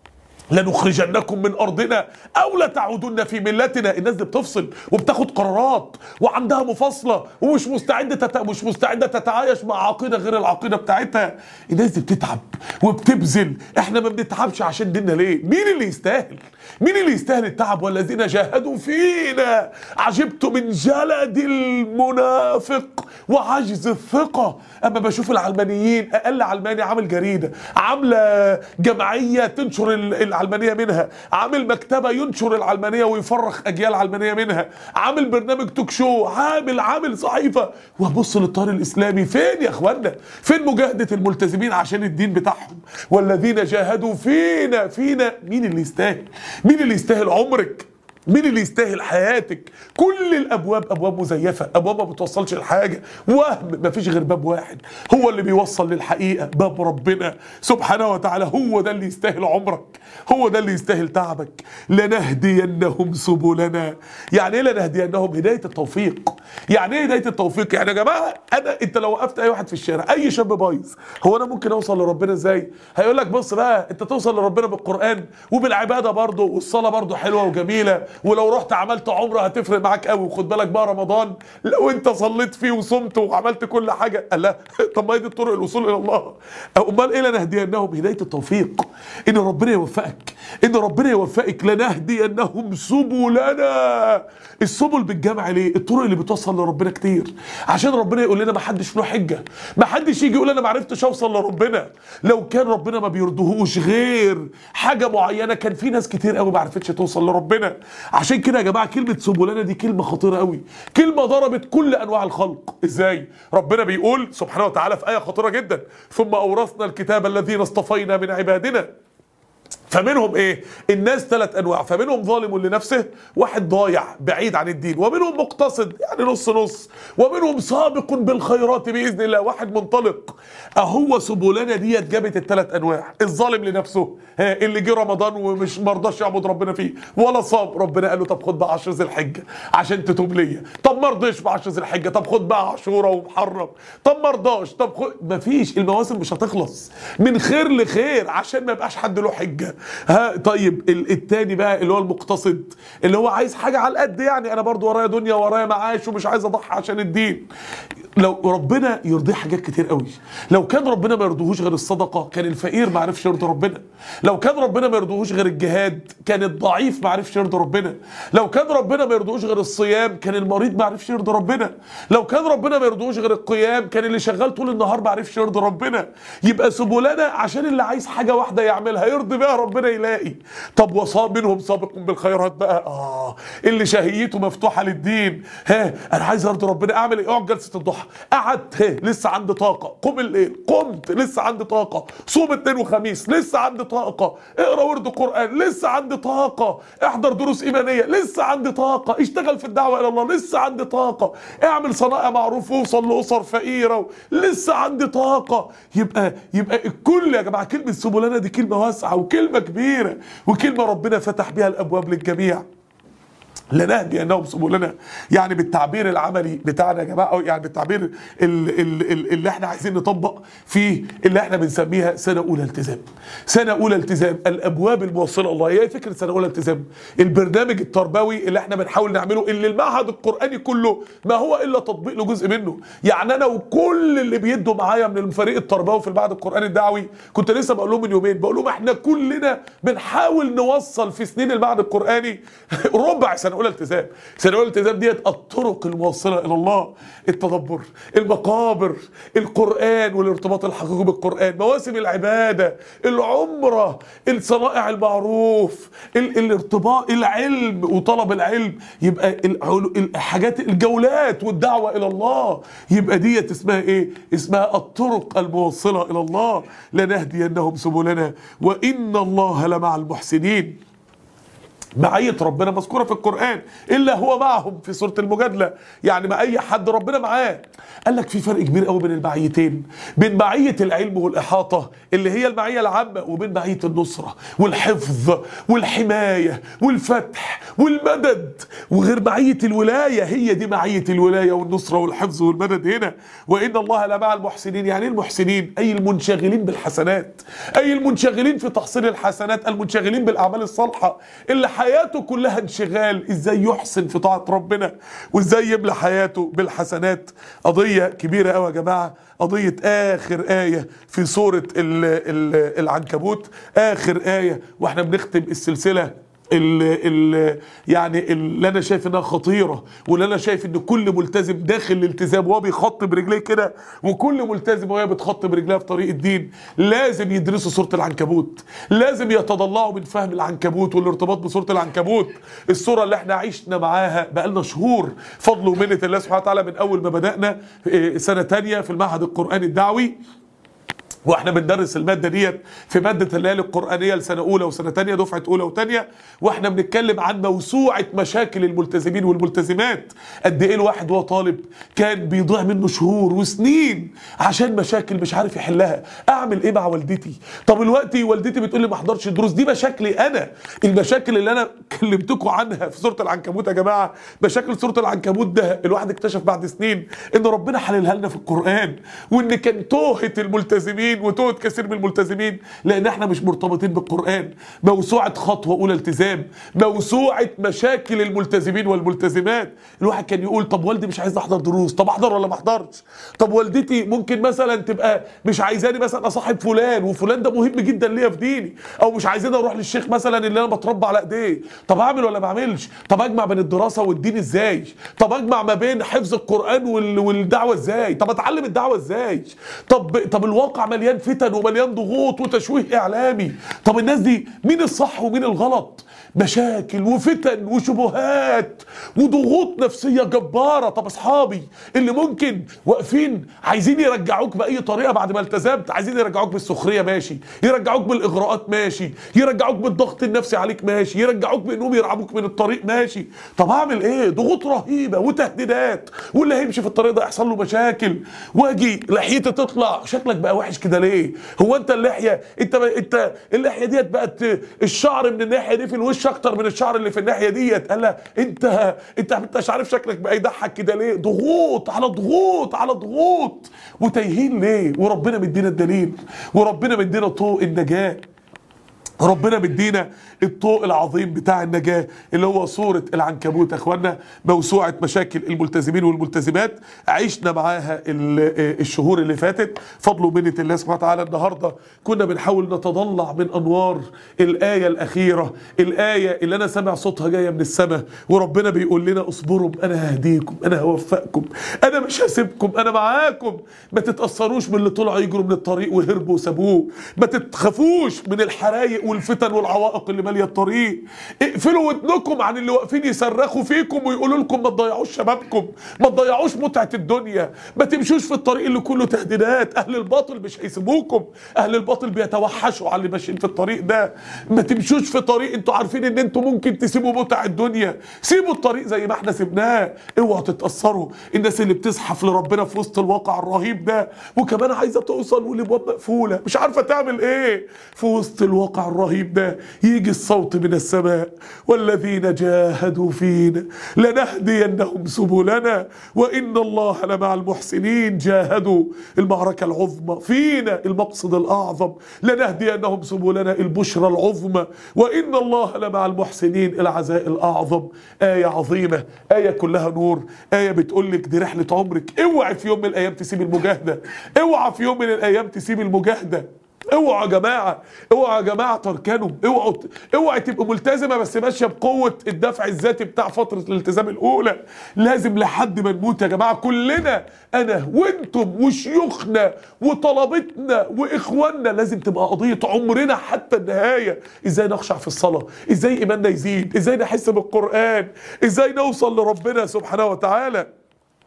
لنخرجنكم من ارضنا او لتعودن في ملتنا الناس دي بتفصل وبتاخد قرارات وعندها مفاصله ومش مستعده تت... مش مستعده تتعايش مع عقيده غير العقيده بتاعتها الناس دي بتتعب وبتبذل احنا ما بنتعبش عشان ديننا ليه مين اللي يستاهل مين اللي يستاهل التعب والذين جاهدوا فينا عجبت من جلد المنافق وعجز الثقه اما بشوف العلمانيين اقل علماني عامل جريده عامله جمعيه تنشر العلمانيه منها عامل مكتبه ينشر العلمانيه ويفرخ اجيال علمانيه منها عامل برنامج توك شو عامل عامل صحيفه وابص للطار الاسلامي فين يا اخوانا فين مجاهده الملتزمين عشان الدين بتاعهم والذين جاهدوا فينا فينا مين اللي يستاهل مين اللي يستاهل عمرك مين اللي يستاهل حياتك كل الابواب ابواب مزيفه ابواب ما بتوصلش لحاجه وهم ما فيش غير باب واحد هو اللي بيوصل للحقيقه باب ربنا سبحانه وتعالى هو ده اللي يستاهل عمرك هو ده اللي يستاهل تعبك لنهدينهم سبلنا يعني ايه لنهدينهم هدايه التوفيق يعني ايه هدايه التوفيق يعني يا جماعه انا انت لو وقفت اي واحد في الشارع اي شاب بايظ هو انا ممكن اوصل لربنا ازاي هيقول لك بص بقى انت توصل لربنا بالقران وبالعباده برضه والصلاه برضه حلوه وجميله ولو رحت عملت عمره هتفرق معاك قوي وخد بالك بقى رمضان لو انت صليت فيه وصمت وعملت كل حاجه قال لا طب ما هي دي طرق الوصول الى الله امال ايه لنهدينهم هدايه التوفيق ان ربنا يوفقك ان ربنا يوفقك لنهدينهم سبلنا السبل بالجمع ليه الطرق اللي بتوصل لربنا كتير عشان ربنا يقول لنا ما حدش له حجه ما حدش يجي يقول انا ما عرفتش اوصل لربنا لو كان ربنا ما بيرضهوش غير حاجه معينه كان في ناس كتير قوي ما عرفتش توصل لربنا عشان كده يا جماعه كلمه سبلنا دي كلمه خطيره قوي كلمه ضربت كل انواع الخلق ازاي ربنا بيقول سبحانه وتعالى في ايه خطيره جدا ثم اورثنا الكتاب الذين اصطفينا من عبادنا فمنهم ايه الناس ثلاث انواع فمنهم ظالم لنفسه واحد ضايع بعيد عن الدين ومنهم مقتصد يعني نص نص ومنهم سابق بالخيرات باذن الله واحد منطلق اهو سبلنا ديت جابت الثلاث انواع الظالم لنفسه ها اللي جه رمضان ومش مرضاش يعبد ربنا فيه ولا صام ربنا قال له طب خد بقى 10 ذي الحجه عشان تتوب ليا طب ما رضيش ب 10 ذي الحجه طب خد بقى عاشوراء ومحرم طب ما رضاش طب خد مفيش المواسم مش هتخلص من خير لخير عشان ما يبقاش حد له حجه ها طيب ال- التاني بقى اللي هو المقتصد اللي هو عايز حاجه على القد يعني انا برضو ورايا دنيا ورايا معاش ومش عايز اضحي عشان الدين لو ربنا يرضيه حاجات كتير قوي لو كان ربنا ما يرضيهوش غير الصدقه كان الفقير ما عرفش يرضي ربنا لو كان ربنا ما يرضيهوش غير الجهاد كان الضعيف ما عرفش يرضي ربنا لو كان ربنا ما يرضيهوش غير الصيام كان المريض ما عرفش يرضي ربنا لو كان ربنا ما يرضيهوش غير القيام كان اللي شغال طول النهار ما عرفش يرضي ربنا يبقى سبلنا عشان اللي عايز حاجه واحده يعملها يرضي بيها ربنا يلاقي طب وصاب منهم سابق بالخيرات بقى اه اللي شهيته مفتوحه للدين ها انا عايز ارضي ربنا اعمل ايه اقعد جلسه الضحى قعدت ها لسه عندي طاقه قم الليل قمت لسه عندي طاقه صوم اثنين وخميس لسه عندي طاقه اقرا ورد قران لسه عندي طاقه احضر دروس ايمانيه لسه عندي طاقه اشتغل في الدعوه الى الله لسه عندي طاقه اعمل صنائع معروف ووصل لاسر فقيره لسه عندي طاقه يبقى يبقى الكل يا جماعه كلمه سبلنا دي كلمه واسعه وكلمه كبيره وكلمه ربنا فتح بيها الابواب للجميع لنهدينهم سبلنا يعني بالتعبير العملي بتاعنا يا جماعه او يعني بالتعبير ال- ال- ال- اللي احنا عايزين نطبق فيه اللي احنا بنسميها سنه اولى التزام سنه اولى التزام الابواب الموصله الله هي فكره سنه اولى التزام البرنامج التربوي اللي احنا بنحاول نعمله اللي المعهد القراني كله ما هو الا تطبيق لجزء منه يعني انا وكل اللي بيدوا معايا من الفريق التربوي في المعهد القراني الدعوي كنت لسه بقول لهم من يومين بقول لهم احنا كلنا بنحاول نوصل في سنين المعهد القراني ربع سنه اولى التزام سنه اولى التزام ديت الطرق الموصله الى الله التدبر المقابر القران والارتباط الحقيقي بالقران مواسم العباده العمره الصنائع المعروف ال- الارتباط العلم وطلب العلم يبقى العلو- الحاجات الجولات والدعوه الى الله يبقى ديت اسمها ايه اسمها الطرق الموصله الى الله لنهدينهم سبلنا وان الله لمع المحسنين معية ربنا مذكورة في القرآن إلا هو معهم في سورة المجادلة يعني ما أي حد ربنا معاه قال لك في فرق كبير قوي بين المعيتين بين معية العلم والإحاطة اللي هي المعية العامة وبين معية النصرة والحفظ والحماية والفتح والمدد وغير معية الولاية هي دي معية الولاية والنصرة والحفظ والمدد هنا وإن الله لمع المحسنين يعني إيه المحسنين أي المنشغلين بالحسنات أي المنشغلين في تحصيل الحسنات المنشغلين بالأعمال الصالحة اللي حياته كلها انشغال ازاي يحسن في طاعة ربنا وازاي يملى حياته بالحسنات قضية كبيرة قوي يا جماعة قضية آخر آية في سورة ال ال العنكبوت آخر آية واحنا بنختم السلسلة ال ال يعني اللي انا شايف انها خطيره واللي انا شايف ان كل ملتزم داخل الالتزام وهو بيخط برجليه كده وكل ملتزم وهي بتخط برجليها في طريق الدين لازم يدرسوا سوره العنكبوت لازم يتضلعوا من فهم العنكبوت والارتباط بسوره العنكبوت السوره اللي احنا عشنا معاها بقالنا شهور فضل ومنه الله سبحانه وتعالى من اول ما بدانا إيه، سنه تانية في المعهد القراني الدعوي واحنا بندرس الماده ديت في ماده الليالي القرانيه لسنه اولى وسنه ثانيه دفعه اولى وثانيه واحنا بنتكلم عن موسوعه مشاكل الملتزمين والملتزمات قد ايه الواحد وهو طالب كان بيضيع منه شهور وسنين عشان مشاكل مش عارف يحلها اعمل ايه مع والدتي طب دلوقتي والدتي بتقول لي ما احضرش الدروس دي مشاكلي انا المشاكل اللي انا كلمتكم عنها في سوره العنكبوت يا جماعه مشاكل سوره العنكبوت ده الواحد اكتشف بعد سنين ان ربنا حللها لنا في القران وان كان توهه الملتزمين وتوهه كثير من الملتزمين لان احنا مش مرتبطين بالقران موسوعه خطوه اولى التزام موسوعه مشاكل الملتزمين والملتزمات الواحد كان يقول طب والدي مش عايز احضر دروس طب احضر ولا ما احضرش طب والدتي ممكن مثلا تبقى مش عايزاني مثلا اصاحب فلان وفلان ده مهم جدا ليا في ديني او مش عايزاني اروح للشيخ مثلا اللي انا بتربى على ايديه طب اعمل ولا ما اعملش طب اجمع بين الدراسه والدين ازاي طب اجمع ما بين حفظ القران وال... والدعوه ازاي طب اتعلم الدعوه ازاي طب طب الواقع مليان فتن ومليان ضغوط وتشويه اعلامي طب الناس دي مين الصح ومين الغلط مشاكل وفتن وشبهات وضغوط نفسية جبارة طب اصحابي اللي ممكن واقفين عايزين يرجعوك بأي طريقة بعد ما التزمت عايزين يرجعوك بالسخرية ماشي يرجعوك بالإغراءات ماشي يرجعوك بالضغط النفسي عليك ماشي يرجعوك بأنهم يرعبوك من الطريق ماشي طب اعمل ايه ضغوط رهيبة وتهديدات واللي هيمشي في الطريق ده يحصل له مشاكل واجي لحيتي تطلع شكلك بقى وحش كده ليه هو انت اللحية انت انت اللحية ديت بقت الشعر من الناحية دي في الوش اكتر من الشعر اللي في الناحيه ديت قال لها انت انت انت مش عارف شكلك بقى يضحك كده ليه ضغوط على ضغوط على ضغوط وتايهين ليه وربنا مدينا الدليل وربنا مدينا طوق النجاه ربنا مدينا الطوق العظيم بتاع النجاة اللي هو سورة العنكبوت يا اخوانا موسوعة مشاكل الملتزمين والملتزمات عشنا معاها ال- الشهور اللي فاتت فضل ومنة الله سبحانه وتعالى النهاردة كنا بنحاول نتضلع من أنوار الآية الأخيرة الآية اللي أنا سامع صوتها جاية من السماء وربنا بيقول لنا اصبروا أنا ههديكم أنا هوفقكم أنا مش هسيبكم أنا معاكم ما تتأثروش من اللي طلعوا يجروا من الطريق وهربوا وسابوه ما تتخافوش من الحرايق والفتن والعوائق اللي ماليه الطريق اقفلوا ودنكم عن اللي واقفين يصرخوا فيكم ويقولوا لكم ما تضيعوش شبابكم ما تضيعوش متعه الدنيا ما تمشوش في الطريق اللي كله تهديدات اهل الباطل مش هيسيبوكم اهل الباطل بيتوحشوا على اللي ماشيين في الطريق ده ما تمشوش في طريق انتوا عارفين ان انتوا ممكن تسيبوا متع الدنيا سيبوا الطريق زي ما احنا سيبناه اوعوا تتاثروا الناس اللي بتزحف لربنا في وسط الواقع الرهيب ده وكمان عايزه توصل والابواب مقفوله مش عارفه تعمل ايه في وسط الواقع الرهيب ده يجي الصوت من السماء والذين جاهدوا فينا لنهدينهم سبلنا وان الله لمع المحسنين جاهدوا المعركه العظمى فينا المقصد الاعظم لنهدينهم سبلنا البشرى العظمى وان الله لمع المحسنين العزاء الاعظم ايه عظيمه ايه كلها نور ايه بتقول لك دي رحله عمرك اوعي في يوم من الايام تسيب المجاهده اوعى في يوم من الايام تسيب المجاهده اوعوا يا جماعه اوعوا يا جماعه تركنوا اوعوا اوعي تبقوا ملتزمه بس ماشيه بقوه الدفع الذاتي بتاع فتره الالتزام الاولى لازم لحد ما نموت يا جماعه كلنا انا وانتم وشيوخنا وطلبتنا واخواننا لازم تبقى قضيه عمرنا حتى النهايه ازاي نخشع في الصلاه ازاي ايماننا يزيد ازاي نحس بالقران ازاي نوصل لربنا سبحانه وتعالى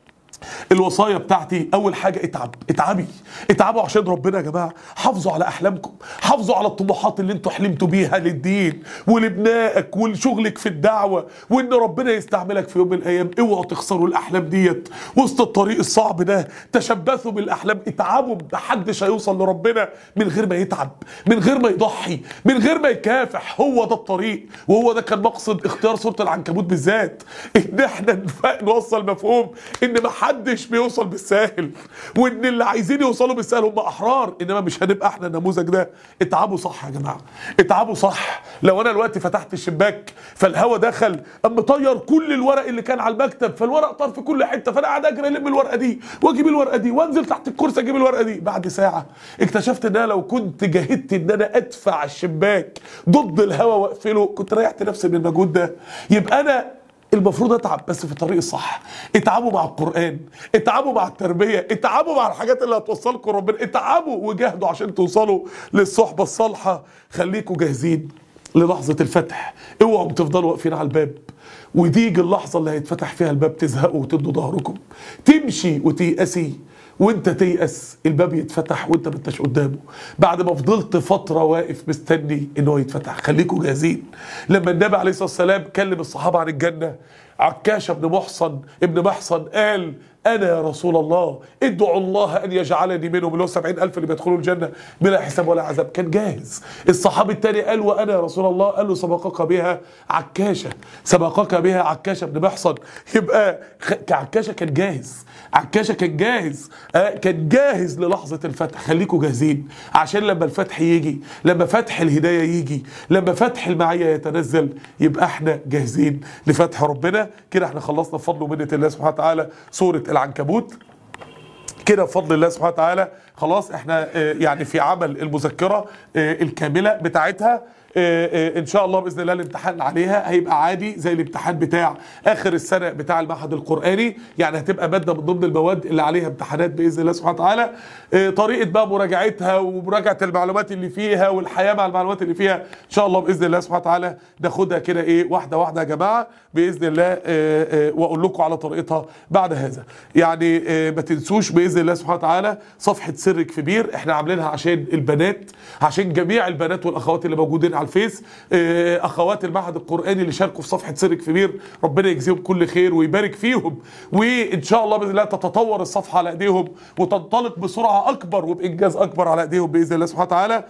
الوصايا بتاعتي اول حاجه اتعب اتعبي اتعبوا عشان ربنا يا جماعه حافظوا على احلامكم حافظوا على الطموحات اللي انتوا حلمتوا بيها للدين ولبنائك ولشغلك في الدعوه وان ربنا يستعملك في يوم من الايام اوعوا تخسروا الاحلام ديت وسط الطريق الصعب ده تشبثوا بالاحلام اتعبوا محدش هيوصل لربنا من غير ما يتعب من غير ما يضحي من غير ما يكافح هو ده الطريق وهو ده كان مقصد اختيار سوره العنكبوت بالذات ان احنا نوصل مفهوم ان ما حدش بيوصل بالساهل وان اللي عايزين يوصلوا بالساهل هم احرار انما مش هنبقى احنا النموذج ده اتعبوا صح يا جماعه اتعبوا صح لو انا دلوقتي فتحت الشباك فالهواء دخل قام مطير كل الورق اللي كان على المكتب فالورق طار في كل حته فانا قاعد اجري الم الورقه دي واجيب الورقه دي وانزل تحت الكرسي اجيب الورقه دي بعد ساعه اكتشفت ان انا لو كنت جاهدت ان انا ادفع الشباك ضد الهواء واقفله كنت ريحت نفسي من المجهود ده يبقى انا المفروض اتعب بس في الطريق الصح اتعبوا مع القران اتعبوا مع التربيه اتعبوا مع الحاجات اللي هتوصلكم ربنا اتعبوا وجاهدوا عشان توصلوا للصحبه الصالحه خليكم جاهزين للحظه الفتح اوعوا تفضلوا واقفين على الباب وتيجي اللحظه اللي هيتفتح فيها الباب تزهقوا وتدوا ظهركم تمشي وتيأسي وانت تيأس الباب يتفتح وانت ما انتش قدامه بعد ما فضلت فترة واقف مستني ان هو يتفتح خليكم جاهزين لما النبي عليه الصلاة والسلام كلم الصحابة عن الجنة عكاشة بن محصن ابن محصن قال أنا يا رسول الله ادعوا الله أن يجعلني منهم اللي هو 70 ألف اللي بيدخلوا الجنة بلا حساب ولا عذاب كان جاهز الصحابي التاني قال وأنا يا رسول الله قال له سبقك بها عكاشة سبقك بها عكاشة بن محصن يبقى عكاشة كان جاهز عكاشة كان جاهز آه كان جاهز للحظة الفتح خليكم جاهزين عشان لما الفتح يجي لما فتح الهداية يجي لما فتح المعية يتنزل يبقى احنا جاهزين لفتح ربنا كده احنا خلصنا بفضل ومنة الله سبحانه وتعالى سورة العنكبوت كده بفضل الله سبحانه وتعالى خلاص احنا اه يعني في عمل المذكرة اه الكاملة بتاعتها اه ان شاء الله باذن الله الامتحان عليها هيبقى عادي زي الامتحان بتاع اخر السنه بتاع المعهد القراني يعني هتبقى ماده من ضمن المواد اللي عليها امتحانات باذن الله سبحانه وتعالى طريقه بقى مراجعتها ومراجعه المعلومات اللي فيها والحياه مع المعلومات اللي فيها ان شاء الله باذن الله سبحانه وتعالى ناخدها كده ايه واحده واحده يا جماعه باذن الله واقول لكم على طريقتها بعد هذا يعني ما تنسوش باذن الله سبحانه وتعالى صفحه سر كبير احنا عاملينها عشان البنات عشان جميع البنات والاخوات اللي موجودين على الفيس اخوات المعهد القراني اللي شاركوا في صفحه سر كبير ربنا يجزيهم كل خير ويبارك فيهم وان شاء الله باذن الله تتطور الصفحه على ايديهم وتنطلق بسرعه اكبر وبانجاز اكبر على ايديهم باذن الله سبحانه وتعالى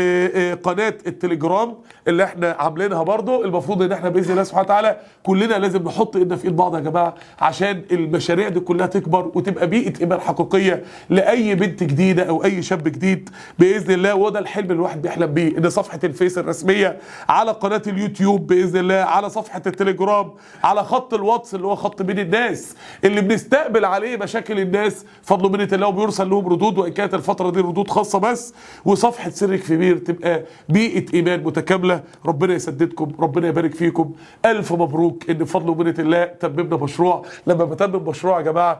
قناه التليجرام اللي احنا عاملينها برضو المفروض ان احنا باذن الله سبحانه وتعالى كلنا لازم نحط ايدنا في ايد بعض يا جماعه عشان المشاريع دي كلها تكبر وتبقى بيئه ايمان حقيقيه لاي بنت جديده او اي شاب جديد باذن الله وده الحلم اللي الواحد بيحلم بيه ان صفحه الفيس الرسميه على قناه اليوتيوب باذن الله على صفحه التليجرام على خط الواتس اللي هو خط بين الناس اللي بنستقبل عليه مشاكل الناس فضل منه الله وبيرسل لهم ردود وان كانت الفتره دي ردود خاصه بس وصفحه سر كبير تبقى بيئه ايمان متكامله ربنا يسددكم ربنا يبارك فيكم الف مبروك ان بفضل ومنه الله تممنا مشروع لما بتمم مشروع يا جماعه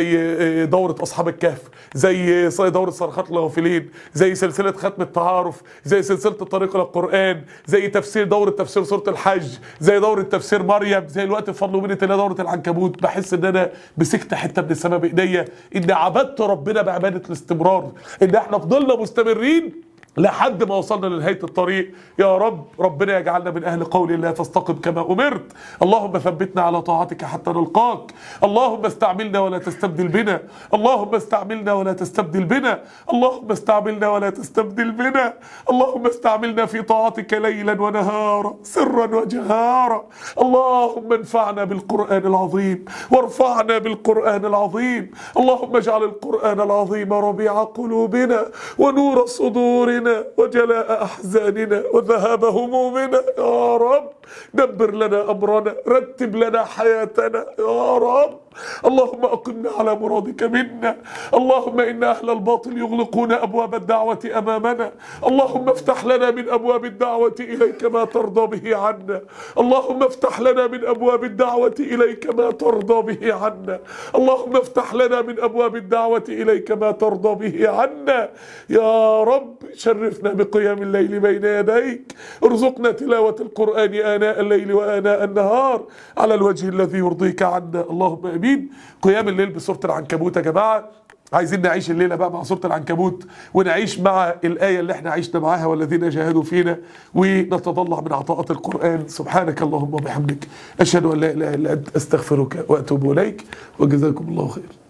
زي دوره اصحاب الكهف زي دوره صرخات الغافلين زي سلسله ختم التعارف زي سلسله الطريق الى القران زي تفسير دوره تفسير سوره الحج زي دوره تفسير مريم زي الوقت بفضل ومنه الله دوره العنكبوت بحس ان انا مسكت حته من السماء بايديا ان عبدت ربنا بعباده الاستمرار ان احنا فضلنا مستمرين لحد ما وصلنا لنهايه الطريق يا رب ربنا يجعلنا من اهل قول الله فاستقم كما امرت اللهم ثبتنا على طاعتك حتى نلقاك اللهم استعملنا ولا تستبدل بنا اللهم استعملنا ولا تستبدل بنا اللهم استعملنا ولا تستبدل بنا اللهم استعملنا في طاعتك ليلا ونهارا سرا وجهارا اللهم انفعنا بالقران العظيم وارفعنا بالقران العظيم اللهم اجعل القران العظيم ربيع قلوبنا ونور صدورنا وجلاء أحزاننا وذهاب همومنا يا رب دبر لنا أمرنا رتب لنا حياتنا يا رب اللهم أقمنا على مرادك منا اللهم إن أهل الباطل يغلقون أبواب الدعوة أمامنا اللهم افتح لنا من أبواب الدعوة إليك ما ترضى به عنا اللهم افتح لنا من أبواب الدعوة إليك ما ترضى به عنا اللهم افتح لنا من أبواب الدعوة إليك ما ترضى به عنا يا رب شرفنا بقيام الليل بين يديك ارزقنا تلاوة القرآن آناء الليل وآناء النهار على الوجه الذي يرضيك عنا اللهم أمين العالمين قيام الليل بسوره العنكبوت يا جماعه عايزين نعيش الليله بقى مع سوره العنكبوت ونعيش مع الايه اللي احنا عشنا معاها والذين جاهدوا فينا ونتضلع من عطاءات القران سبحانك اللهم وبحمدك اشهد ان لا اله الا انت استغفرك واتوب اليك وجزاكم الله خير